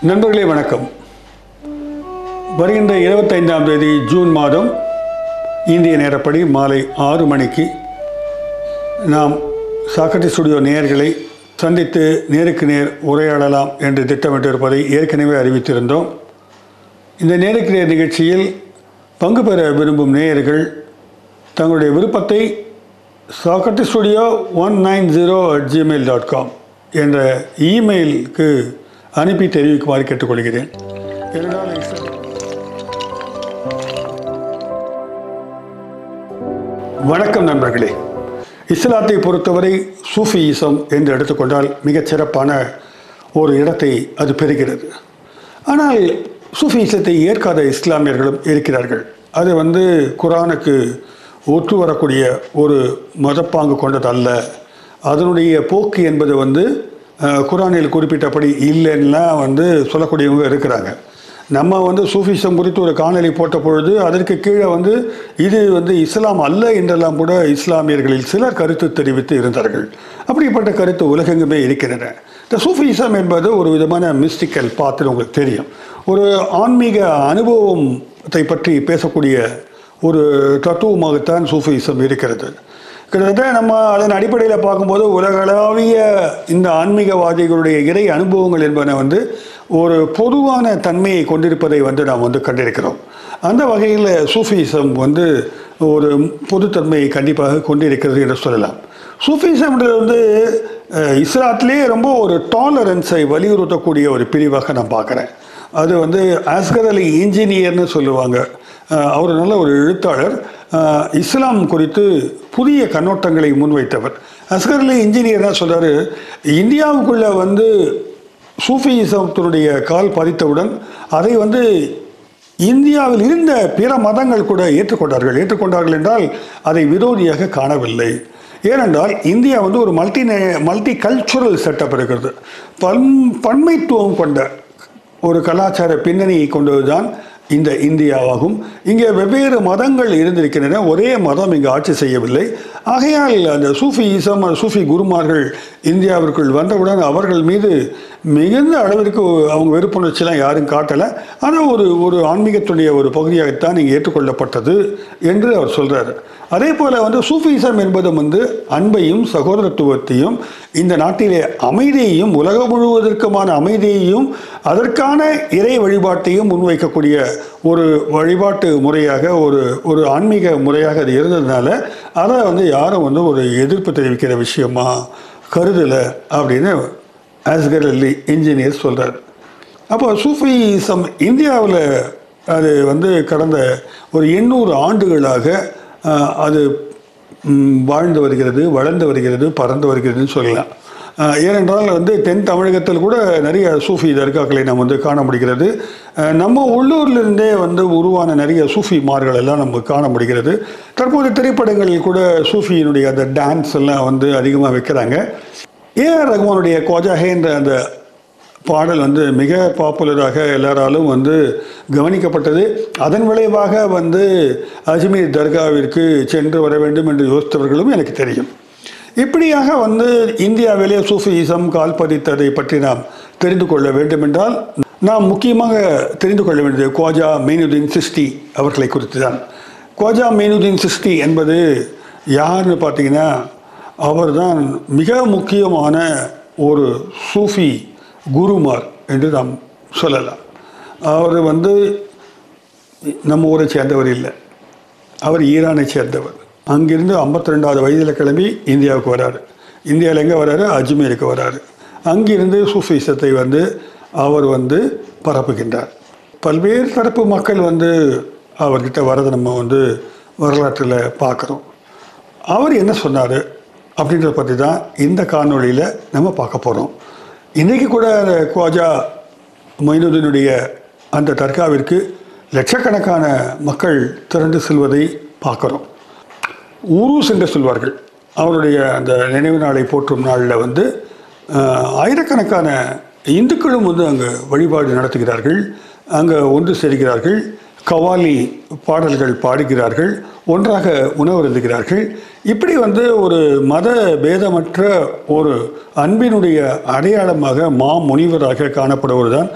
நண்பர்களே வணக்கம் வருகின்ற இருபத்தைந்தாம் தேதி ஜூன் மாதம் இந்திய நேரப்படி மாலை ஆறு மணிக்கு நாம் சாக்கட்டி ஸ்டுடியோ நேயர்களை சந்தித்து நேருக்கு நேர் உரையாடலாம் என்று திட்டமிட்டிருப்பதை ஏற்கனவே அறிவித்திருந்தோம் இந்த நேருக்கு நேர் நிகழ்ச்சியில் பங்கு பெற விரும்பும் நேயர்கள் தங்களுடைய விருப்பத்தை சாக்கட்டி studio one nine zero at Gmail dot com என்ற இமெயிலுக்கு அனுப்பி தெரிவிக்குமாறு கேட்டுக்கொள்கிறேன் ஏனென்றால் இஸ்லாம் வணக்கம் நண்பர்களே இஸ்லாத்தை பொறுத்தவரை சூஃபியிசம் என்று எடுத்துக்கொண்டால் மிகச் சிறப்பான ஒரு இடத்தை அது பெறுகிறது ஆனால் சூஃபியிசத்தை ஏற்காத இஸ்லாமியர்களும் இருக்கிறார்கள் அது வந்து குரானுக்கு ஒற்று வரக்கூடிய ஒரு மதப்பாங்கு கொண்டதல்ல அதனுடைய போக்கு என்பது வந்து அஹ், குரானில் குறிப்பிட்டபடி இல்லைன்னா வந்து சொல்லக்கூடியவங்க இருக்கிறாங்க நம்ம வந்து சூஃபிசம் குறித்து ஒரு காணொளி போட்ட பொழுது அதற்கு கீழே வந்து இது வந்து இஸ்லாம் அல்ல என்றெல்லாம் கூட இஸ்லாமியர்களில் சிலர் கருத்து தெரிவித்து இருந்தார்கள் அப்படிப்பட்ட கருத்து உலகெங்குமே இருக்கின்றன இந்த சூஃபிசம் என்பது ஒரு விதமான மிஸ்டிக்கல் பாத்துன்னு உங்களுக்கு தெரியும் ஒரு ஆன்மீக அனுபவத்தை பற்றி பேசக்கூடிய ஒரு தத்துவமாகத்தான் சூஃபிசம் இருக்கிறது கிட்டத்தட்ட நம்ம அதன் அடிப்படையில் பார்க்கும்போது உலகளாவிய இந்த ஆன்மீகவாதிகளுடைய இறை அனுபவங்கள் என்பன வந்து ஒரு பொதுவான தன்மையை கொண்டிருப்பதை வந்து நாம் வந்து கண்டிருக்கிறோம் அந்த வகையில் சூஃபிசம் வந்து ஒரு பொதுத்தன்மையை கண்டிப்பாக கொண்டிருக்கிறது என்று சொல்லலாம் சூஃபிசம்ன்றது வந்து அஹ், இஸ்லாத்திலே ரொம்ப ஒரு டாலரன்ஸை வலியுறுத்தக்கூடிய ஒரு பிரிவாக நான் பார்க்குறேன் அது வந்து ஆஸ்கர் அலி இன்ஜினியர்னு சொல்லுவாங்க அஹ், அவர் நல்ல ஒரு எழுத்தாளர் அஹ், இஸ்லாம் குறித்து புதிய கண்ணோட்டங்களை முன்வைத்தவர் அஸ்கர் அலி இன்ஜினியர் தான் சொல்றாரு இந்தியாவுக்குள்ள வந்து சூஃபியிசத்தினுடைய கால் பதித்தவுடன் அதை வந்து இந்தியாவில் இருந்த பிற மதங்கள் கூட ஏற்றுக்கொண்டார்கள் ஏற்றுக்கொண்டார்கள் என்றால் அதை விரோதியாக காணவில்லை ஏனென்றால் இந்தியா வந்து ஒரு மல்டி மல்டி கல்ச்சுரல் செட்டப் இருக்கிறது பன் பன்மைத்துவம் கொண்ட ஒரு கலாச்சார பின்னணியை கொண்டதுதான் இந்த இந்தியாவாகும் இங்கே வெவ்வேறு மதங்கள் இருந்திருக்கின்றன ஒரே மதம் இங்கு ஆட்சி செய்யவில்லை ஆகையால் அந்த சூஃபியிசம் அந்த சூஃபி குருமார்கள் இந்தியாவிற்குள் வந்தவுடன் அவர்கள் மீது மிகுந்த அளவிற்கு அவங்க வெறுப்புணர்ச்சிலாம் யாரும் காட்டலை ஆனால் ஒரு ஒரு ஆன்மீகத்துடைய ஒரு பகுதியாகத்தான் இங்கே ஏற்றுக்கொள்ளப்பட்டது என்று அவர் சொல்றாரு அதே போல வந்து சூஃபிசம் என்பதும் வந்து அன்பையும் சகோதரத்துவத்தையும் இந்த நாட்டிலே அமைதியையும் உலகம் முழுவதற்குமான அமைதியையும் அதற்கான இறை வழிபாட்டையும் முன்வைக்கக்கூடிய ஒரு வழிபாட்டு முறையாக ஒரு ஒரு ஆன்மீக முறையாக அது இருந்ததுனால அதை வந்து யாரும் வந்து ஒரு எதிர்ப்பு தெரிவிக்கிற விஷயமா கருதலை அப்படின்னு ஆஸ்கர் அலி இன்ஜினியர் சொல்கிறார் அப்போ சூஃபிசம் இந்தியாவில் அது வந்து கடந்த ஒரு எண்ணூறு ஆண்டுகளாக அஹ், அது ம், வாழ்ந்து வருகிறது வளர்ந்து வருகிறது பறந்து வருகிறதுன்னு சொல்லலாம் அஹ், ஏனென்றால் வந்து தென் தமிழகத்தில் கூட நிறைய சூஃபி தர்காக்களை நாம் வந்து காண முடிகிறது அஹ், நம்ம உள்ளூர்லேருந்தே வந்து உருவான நிறைய சூஃபிமார்கள் எல்லாம் நம்ம காண முடிகிறது தற்போது திரைப்படங்களில் கூட சூஃபியினுடைய அந்த டான்ஸ் எல்லாம் வந்து அதிகமாக வைக்கிறாங்க ஏஆர் ரஹ்மானுடைய கோஜாஹே என்ற அந்த பாடல் வந்து மிக பாப்புலராக எல்லாராலும் வந்து கவனிக்கப்பட்டது அதன் விளைவாக வந்து அஜ்மீர் தர்காவிற்கு சென்று வர வேண்டும் என்று யோசித்தவர்களும் எனக்கு தெரியும் இப்படியாக வந்து இந்தியாவிலே சூஃபியிசம் கால் பதித்ததை பற்றி நாம் தெரிந்து கொள்ள வேண்டும் என்றால் நாம் முக்கியமாக தெரிந்து கொள்ள வேண்டியது கோஜா மெய்னுதீன் சிஸ்டி அவர்களை குறித்து தான் கோஜா மெய்னுதீன் சிஸ்டி என்பது யாருன்னு பார்த்தீங்கன்னா அவர்தான் மிக முக்கியமான ஒரு சூஃபி குருமார் என்று நாம் சொல்லலாம் அவர் வந்து நம்ம ஊரை சேர்ந்தவர் இல்லை அவர் ஈரானை சேர்ந்தவர் அங்கிருந்து 52 ரெண்டாவது வயதில் கிளம்பி இந்தியாவுக்கு வராரு இந்தியாவில் எங்கே வராரு அஜ்மீருக்கு வராரு அங்கிருந்து சூஃபிசத்தை வந்து அவர் வந்து பரப்புகின்றார் பல்வேறு தரப்பு மக்கள் வந்து அவர்கிட்ட வரதை நம்ம வந்து வரலாற்றில் பார்க்குறோம் அவர் என்ன சொன்னார் அப்படின்றத பற்றி தான் இந்த காணொளியில் நம்ம பார்க்க போகிறோம் இன்றைக்கி கூட அந்த குவாஜா மொயினுதீனுடைய அந்த தர்காவிற்கு லட்சக்கணக்கான மக்கள் திரண்டு செல்வதை பார்க்குறோம் உருஸ் என்று சொல்வார்கள் அவருடைய அந்த நினைவு நாளை போற்றும் நாளில் வந்து ஆஹ், ஆயிரக்கணக்கான இந்துக்களும் வந்து அங்கே வழிபாடு நடத்துகிறார்கள் அங்கே ஒன்று சேர்கிறார்கள் கவாலி பாடல்கள் பாடுகிறார்கள் ஒன்றாக உணவருந்துகிறார்கள் இப்படி வந்து ஒரு மத பேதமற்ற ஒரு அன்பினுடைய அடையாளமாக மா முனிவராக காணப்படுவர் தான்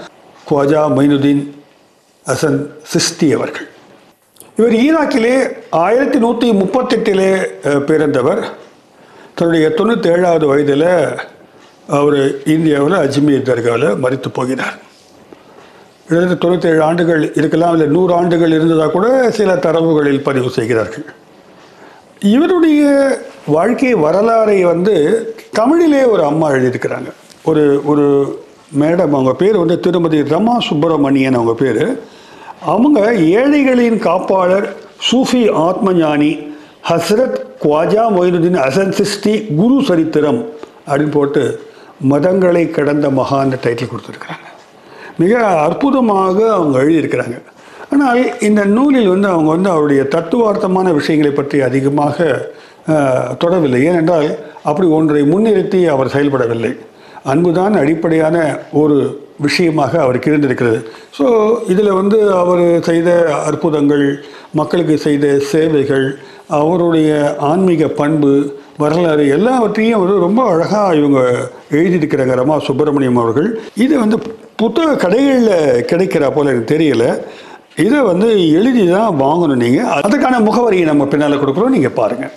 குவாஜா மைனுதீன் ஹசன் சிஸ்தி அவர்கள் இவர் ஈராக்கிலே ஆயிரத்தி நூற்றி முப்பத்தெட்டிலே அஹ், பிறந்தவர் தன்னுடைய தொண்ணூற்றி ஏழாவது வயதில் அவர் இந்தியாவில் அஜ்மீர் தர்காவில் மறித்து போகிறார் கிட்டத்தட்ட தொண்ணூற்றேழு ஆண்டுகள் இருக்கலாம் இல்லை நூறு ஆண்டுகள் இருந்ததாக கூட சில தரவுகளில் பதிவு செய்கிறார்கள் இவருடைய வாழ்க்கை வரலாறை வந்து தமிழிலே ஒரு அம்மா எழுதியிருக்கிறாங்க ஒரு ஒரு மேடம் அவங்க பேர் வந்து திருமதி ரமா சுப்பிரமணியன் அவங்க பேர் அவங்க ஏழைகளின் காப்பாளர் சூஃபி ஆத்மஞானி ஹஸ்ரத் குவாஜா மொயினுதீன் அசன் சிஸ்டி குரு சரித்திரம் அப்படின்னு போட்டு மதங்களை கடந்த மகான் டைட்டில் கொடுத்துருக்குறாங்க மிக அற்புதமாக அவங்க எழுதியிருக்கிறாங்க ஆனால் இந்த நூலில் வந்து அவங்க வந்து அவருடைய தத்துவார்த்தமான விஷயங்களை பற்றி அதிகமாக அஹ், தொடரவில்லை ஏனென்றால் அப்படி ஒன்றை முன்னிறுத்தி அவர் செயல்படவில்லை அன்புதான் அடிப்படையான ஒரு விஷயமாக அவருக்கு இருந்திருக்கிறது ஸோ இதில் வந்து அவர் செய்த அற்புதங்கள் மக்களுக்கு செய்த சேவைகள் அவருடைய ஆன்மீக பண்பு வரலாறு எல்லாவற்றையும் வந்து ரொம்ப அழகாக இவங்க எழுதியிருக்கிறாங்க ரமா சுப்பிரமணியம் அவர்கள் இது வந்து புத்தக கடைகளில் கிடைக்கிற போல எனக்கு தெரியல இதை வந்து எழுதி தான் வாங்கணும் நீங்கள் அதுக்கான முகவரியை நம்ம பின்னால் கொடுக்குறோம் நீங்கள் பாருங்கள்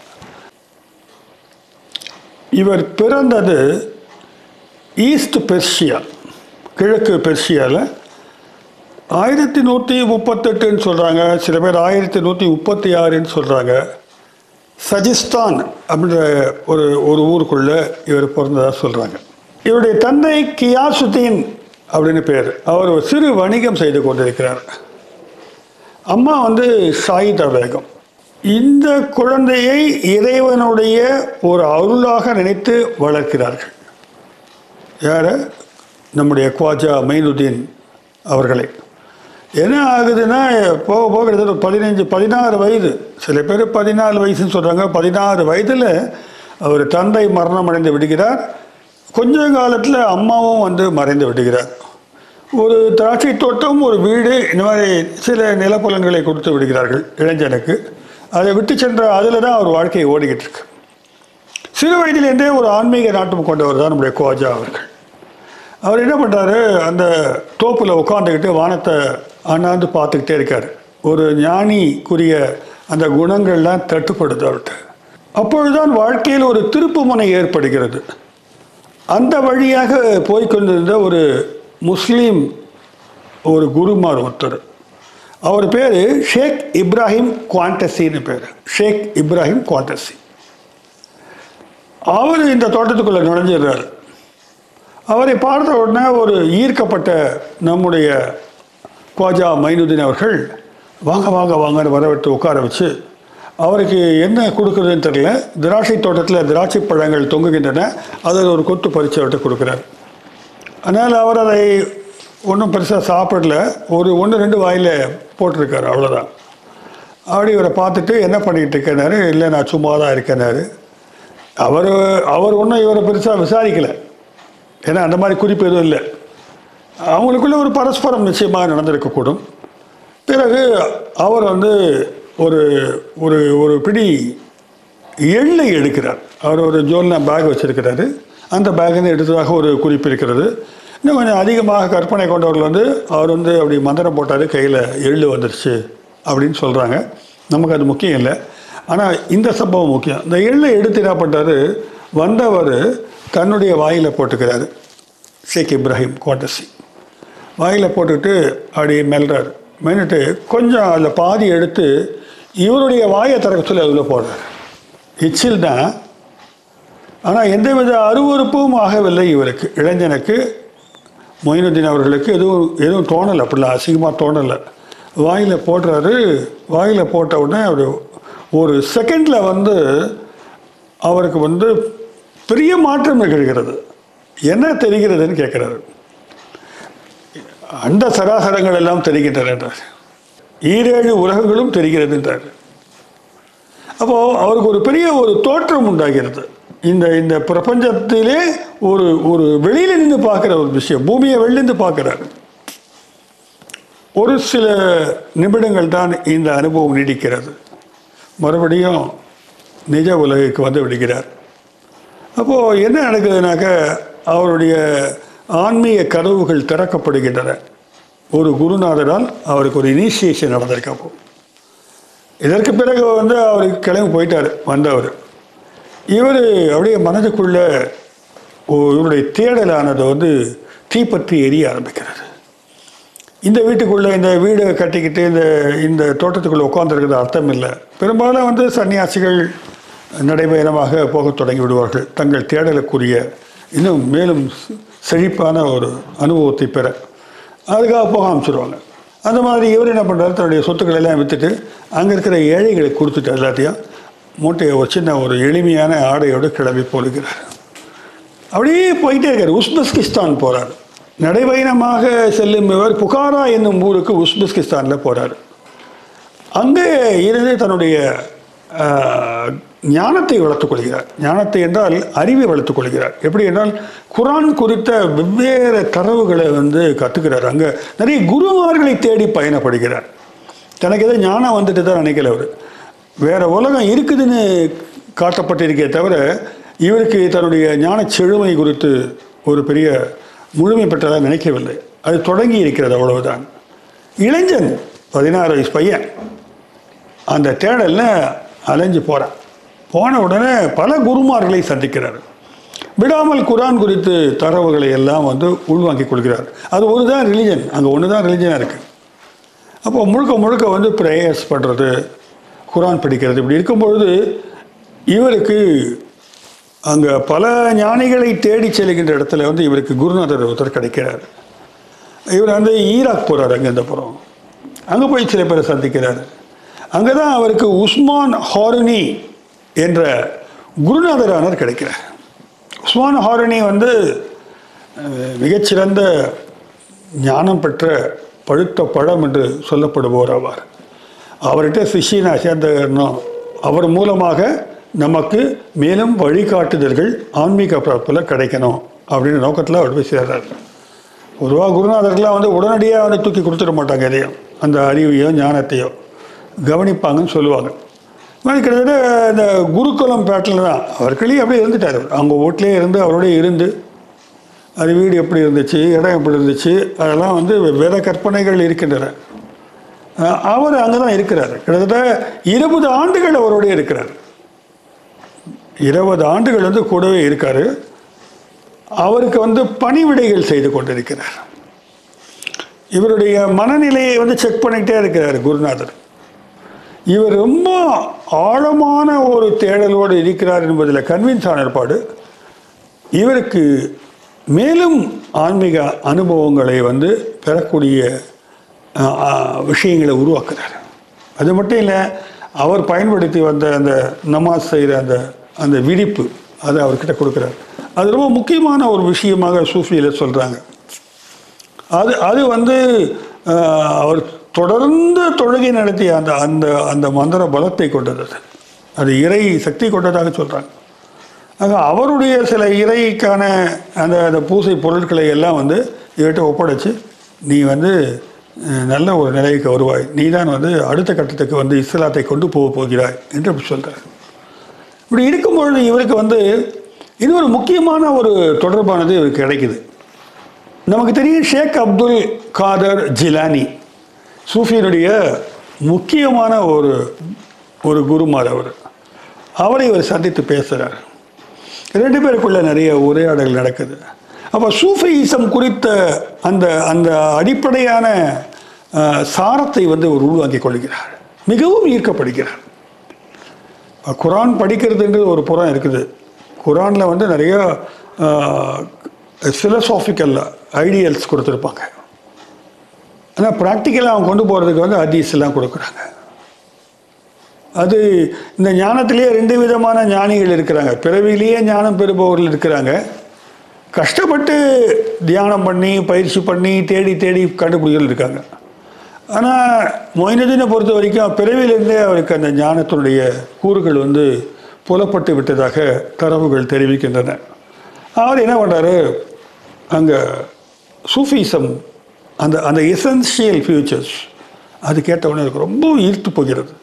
இவர் பிறந்தது ஈஸ்ட் பெர்ஷியா கிழக்கு பெர்ஷியாவில் ஆயிரத்தி நூற்றி முப்பத்தெட்டுன்னு சொல்கிறாங்க சில பேர் ஆயிரத்தி நூற்றி முப்பத்தி ஆறுன்னு சொல்கிறாங்க சஜிஸ்தான் அப்படின்ற ஒரு ஒரு ஊருக்குள்ளே இவர் பிறந்ததாக சொல்கிறாங்க இவருடைய தந்தை கியாசுத்தீன் அப்படின்னு பேர் அவர் ஒரு சிறு வணிகம் செய்து கொண்டிருக்கிறார் அம்மா வந்து ஷாயிதா பேகம் இந்த குழந்தையை இறைவனுடைய ஒரு அருளாக நினைத்து வளர்க்கிறார்கள் யார் நம்முடைய குவாஜா மைனுதீன் அவர்களை என்ன ஆகுதுன்னா போக போக கிட்டத்தட்ட ஒரு பதினஞ்சு பதினாறு வயது சில பேர் பதினாலு வயசுன்னு சொல்கிறாங்க பதினாறு வயதில் அவர் தந்தை மரணம் அடைந்து விடுகிறார் கொஞ்ச காலத்தில் அம்மாவும் வந்து மறைந்து விடுகிறார் ஒரு திராட்சை தோட்டம் ஒரு வீடு இந்த மாதிரி சில நிலப்புலன்களை கொடுத்து விடுகிறார்கள் இளைஞனுக்கு அதை விட்டு சென்ற அதில் தான் அவர் வாழ்க்கையை ஓடிக்கிட்டு இருக்கு சிறு வயதிலேருந்தே ஒரு ஆன்மீக நாட்டம் கொண்டவர் தான் நம்முடைய கோஜா அவர்கள் அவர் என்ன பண்ணுறாரு அந்த தோப்பில் உட்காந்துக்கிட்டு வானத்தை அண்ணாந்து பார்த்துக்கிட்டே இருக்கார் ஒரு ஞானிக்குரிய அந்த குணங்கள்லாம் தட்டுப்படுது அவர்கிட்ட அப்பொழுதுதான் வாழ்க்கையில் ஒரு திருப்புமுனை ஏற்படுகிறது அந்த வழியாக போய்க்கொண்டிருந்த ஒரு முஸ்லீம் ஒரு குருமார் ஒருத்தர் அவர் பேர் ஷேக் இப்ராஹிம் குவாண்டசின்னு பேர் ஷேக் இப்ராஹிம் குவாண்டசி அவர் இந்த தோட்டத்துக்குள்ளே நுழைஞ்சிடுறாரு அவரை பார்த்த உடனே ஒரு ஈர்க்கப்பட்ட நம்முடைய குவாஜா மைனுதீன் அவர்கள் வாங்க வாங்க வாங்கன்னு வரவிட்டு உட்கார வச்சு அவருக்கு என்ன கொடுக்குறதுன்னு தெரியல திராட்சை தோட்டத்தில் திராட்சை பழங்கள் தொங்குகின்றன அதில் ஒரு கொத்து பறித்து அவர்கிட்ட கொடுக்குறாரு அதனால் அவர் அதை ஒன்றும் பெருசாக சாப்பிடல ஒரு ஒன்று ரெண்டு வாயில் போட்டிருக்காரு அவ்வளோதான் அப்படி இவரை பார்த்துட்டு என்ன பண்ணிக்கிட்டு இருக்கேனாரு இல்லை நான் சும்மா தான் இருக்கேனாரு அவர் அவர் ஒன்றும் இவரை பெருசாக விசாரிக்கலை ஏன்னா அந்த மாதிரி குறிப்பு எதுவும் இல்லை அவங்களுக்குள்ள ஒரு பரஸ்பரம் நிச்சயமாக நடந்திருக்கக்கூடும் பிறகு அவர் வந்து ஒரு ஒரு ஒரு பிடி எள்ளை எடுக்கிறார் அவர் ஒரு ஜோல்னா பேக் வச்சிருக்கிறாரு அந்த பேக்லேருந்து எடுத்ததாக ஒரு குறிப்பு இருக்கிறது இன்னும் கொஞ்சம் அதிகமாக கற்பனை கொண்டவர்கள் வந்து அவர் வந்து அப்படி மந்திரம் போட்டார் கையில் எள்ளு வந்துருச்சு அப்படின்னு சொல்கிறாங்க நமக்கு அது முக்கியம் இல்லை ஆனால் இந்த சம்பவம் முக்கியம் இந்த எள்ளை எடுத்து என்ன பண்ணுறாரு வந்தவர் தன்னுடைய வாயில் போட்டுக்கிறாரு ஷேக் இப்ராஹிம் கோட்டசி வாயில் போட்டுக்கிட்டு அப்படி மெல்றாரு மென்னுட்டு கொஞ்சம் அதில் பாதி எடுத்து இவருடைய வாயை திறக்க சொல்லி அதில் போடுறாரு எச்சில் தான் ஆனால் எந்தவித அருவறுப்பும் ஆகவில்லை இவருக்கு இளைஞனுக்கு மொயினுddin அவர்களுக்கு எதுவும் எதுவும் தோணலை அப்படிலாம் அசிங்கமாக தோணலை வாயில் போடுறாரு வாயில் போட்ட உடனே அவர் ஒரு செகண்டில் வந்து அவருக்கு வந்து பெரிய மாற்றம் நிகழ்கிறது என்ன தெரிகிறதுன்னு கேட்குறாரு அண்ட சராசரங்கள் எல்லாம் தெரிகின்றன என்றார் ஈரேழு உலகங்களும் தெரிகிறது என்றார் அப்போது அவருக்கு ஒரு பெரிய ஒரு தோற்றம் உண்டாகிறது இந்த இந்த பிரபஞ்சத்திலே ஒரு ஒரு வெளியில நின்று பார்க்குற ஒரு விஷயம் பூமியை வெளியிருந்து பார்க்குறாரு ஒரு சில நிமிடங்கள் தான் இந்த அனுபவம் நீடிக்கிறது மறுபடியும் நிஜ உலகிற்கு வந்து விடுகிறார் அப்போது என்ன நடக்குதுனாக்க அவருடைய ஆன்மீக கதவுகள் திறக்கப்படுகின்றன ஒரு குருநாதரால் அவருக்கு ஒரு இனிஷியேஷன் நடந்திருக்கு அப்போ இதற்கு பிறகு வந்து அவருக்கு கிளம்பி போயிட்டார் வந்தவர் இவர் அப்படியே மனதுக்குள்ள ஒரு- இவருடைய தேடலானது வந்து தீப்பற்றி எரிய ஆரம்பிக்கிறது இந்த வீட்டுக்குள்ளே இந்த வீடு கட்டிக்கிட்டு இந்த இந்த தோட்டத்துக்குள்ளே உட்காந்துருக்கிறது அர்த்தம் இல்லை பெரும்பாலும் வந்து சன்னியாசிகள் நடைபயணமாக போகத் தொடங்கி விடுவார்கள் தங்கள் தேடலுக்குரிய இன்னும் மேலும் செழிப்பான ஒரு அனுபவத்தை பெற அதுக்காக போக ஆரம்பிச்சிருவாங்க அந்த மாதிரி இவர் என்ன பண்ணுறாரு தன்னுடைய சொத்துக்களை எல்லாம் விற்றுட்டு அங்கே இருக்கிற ஏழைகளுக்கு கொடுத்துட்டு எல்லாத்தையும் மூட்டையை ஒரு சின்ன ஒரு எளிமையான ஆடையோடு கிளம்பி போடுகிறார் அப்படியே போயிட்டே இருக்கார் உஸ்பெஸ்கிஸ்தான் போறார் நடைபயணமாக செல்லும் இவர் புகாரா என்னும் ஊருக்கு உஸ்பெஸ்கிஸ்தானில் போறார் அங்கே இருந்து தன்னுடைய ஆஹ், ஞானத்தை வளர்த்துக் கொள்கிறார் ஞானத்தை என்றால் அறிவை வளர்த்துக் கொள்கிறார் எப்படி என்றால் குரான் குறித்த வெவ்வேறு தரவுகளை வந்து கற்றுக்கிறார் அங்கே நிறைய குருமார்களை தேடி பயணப்படுகிறார் தனக்கு ஏதோ ஞானம் வந்துட்டு தான் நினைக்கல அவர் வேற உலகம் இருக்குதுன்னு காட்டப்பட்டிருக்கே தவிர இவருக்கு தன்னுடைய ஞான செழுமை குறித்து ஒரு பெரிய முழுமை பெற்றதாக நினைக்கவில்லை அது தொடங்கி இருக்கிறது அவ்வளவுதான் இளைஞன் பதினாறு வயசு பையன் அந்த தேடலில் அலைஞ்சு போகிறான் போன உடனே பல குருமார்களை சந்திக்கிறார் விடாமல் குரான் குறித்து தரவுகளை எல்லாம் வந்து உள்வாங்கிக் கொள்கிறார் அது ஒரு தான் ரிலிஜன் அங்கே ஒன்று தான் ரிலிஜனாக இருக்குது அப்போ முழுக்க முழுக்க வந்து ப்ரேயர்ஸ் பண்ணுறது குரான் படிக்கிறது இப்படி இருக்கும்பொழுது இவருக்கு அங்கே பல ஞானிகளை தேடி செல்கின்ற இடத்துல வந்து இவருக்கு குருநாதர் ஒருத்தர் கிடைக்கிறார் இவர் வந்து ஈராக் போகிறார் அங்கே இந்த புறம் அங்கே போய் சில பேரை சந்திக்கிறார் அங்கே தான் அவருக்கு உஸ்மான் ஹாருனி என்ற குருநாதரானர் கிடைக்கிறார் உஸ்மான் ஹாருனி வந்து அஹ், மிகச்சிறந்த ஞானம் பெற்ற பழுத்த பழம் என்று சொல்லப்படுபவர் ஆவார் அவர்கிட்ட சிஷியனா சேர்ந்தணும் அவர் மூலமாக நமக்கு மேலும் வழிகாட்டுதல்கள் ஆன்மீக பிறப்பில் கிடைக்கணும் அப்படின்னு நோக்கத்தில் அவர் போய் சேர்றார் பொதுவாக குருநாதர்கள்லாம் வந்து உடனடியாக வந்து தூக்கி கொடுத்துட மாட்டாங்க எதையும் அந்த அறிவையோ ஞானத்தையோ கவனிப்பாங்கன்னு சொல்லுவாங்க மாதிரி கிட்டத்தட்ட இந்த குருகுலம் பேட்டில் தான் அவர் கிளி அப்படியே இருந்துட்டார் அவர். அவங்க வீட்டிலே இருந்து அவரோடய இருந்து அது வீடு எப்படி இருந்துச்சு இடம் எப்படி இருந்துச்சு அதெல்லாம் வந்து வேத கற்பனைகள் இருக்கின்றன அஹ் அவர் அங்கே தான் இருக்கிறார் கிட்டத்தட்ட இருபது ஆண்டுகள் அவரோட இருக்கிறார் இருபது ஆண்டுகள் வந்து கூடவே இருக்காரு அவருக்கு வந்து பணிவிடைகள் செய்து கொண்டிருக்கிறார் இவருடைய மனநிலையை வந்து செக் பண்ணிக்கிட்டே இருக்கிறார் குருநாதர் இவர் ரொம்ப ஆழமான ஒரு தேடலோடு இருக்கிறார் என்பதில் கன்வின்ஸ் ஆன ஏற்பாடு இவருக்கு மேலும் ஆன்மீக அனுபவங்களை வந்து பெறக்கூடிய அஹ், அஹ், விஷயங்களை உருவாக்குறார் அது மட்டும் இல்லை அவர் பயன்படுத்தி வந்த அந்த நமாஸ் செய்கிற அந்த அந்த விழிப்பு அதை அவர்கிட்ட கொடுக்குறார் அது ரொம்ப முக்கியமான ஒரு விஷயமாக சூஃபியில் சொல்கிறாங்க அது அது வந்து அஹ், அவர் தொடர்ந்து தொழுகை நடத்திய அந்த அந்த அந்த மந்திர பலத்தை கொண்டது அது அது இறை சக்தி கொண்டதாக சொல்கிறாங்க ஆக அவருடைய சில இறைக்கான அந்த அந்த பூசை பொருட்களை எல்லாம் வந்து இவர்கிட்ட ஒப்படைச்சு நீ வந்து அஹ், நல்ல ஒரு நிலைக்கு வருவாய் நீ தான் வந்து அடுத்த கட்டத்துக்கு வந்து இஸ்லாத்தை கொண்டு போக போகிறாய் என்று அப்படி சொல்கிறார் இப்படி இருக்கும்பொழுது இவருக்கு வந்து இன்னொரு முக்கியமான ஒரு தொடர்பானது இவருக்கு கிடைக்குது நமக்கு தெரியும் ஷேக் அப்துல் காதர் ஜிலானி சூஃபியினுடைய முக்கியமான ஒரு ஒரு குருமார் அவர் அவரை இவர் சந்தித்து பேசுகிறார் ரெண்டு பேருக்குள்ள நிறைய உரையாடல் நடக்குது அப்போ சூஃபியிசம் குறித்த அந்த அந்த அடிப்படையான அஹ், சாரத்தை வந்து அவர் உள்வாங்கிக் கொள்கிறார் மிகவும் ஈர்க்கப்படுகிறார் இப்ப குரான் படிக்கிறதுன்றது ஒரு புறம் இருக்குது குரானில் வந்து நிறைய ஃபிலசாஃபிக்கல் ஐடியல்ஸ் கொடுத்துருப்பாங்க ஆனால் ப்ராக்டிக்கலாக அவங்க கொண்டு போகிறதுக்கு வந்து ஹதீஸ் எல்லாம் கொடுக்குறாங்க அது இந்த ஞானத்திலேயே ரெண்டு விதமான ஞானிகள் இருக்கிறாங்க பிறவிலேயே ஞானம் பெறுபவர்கள் இருக்கிறாங்க கஷ்டப்பட்டு தியானம் பண்ணி பயிற்சி பண்ணி தேடி தேடி கண்டுபிடிகள் இருக்காங்க ஆனால் மொயினுதீனை பொறுத்த வரைக்கும் பிறவிலிருந்தே அவருக்கு அந்த ஞானத்தினுடைய கூறுகள் வந்து புலப்பட்டு விட்டதாக தரவுகள் தெரிவிக்கின்றன அவர் என்ன பண்ணுறாரு அங்கே சூஃபிசம் அந்த அந்த எசென்ஷியல் ஃபியூச்சர்ஸ் அது கேட்டவுடனே எனக்கு ரொம்ப ஈர்த்து போகிறது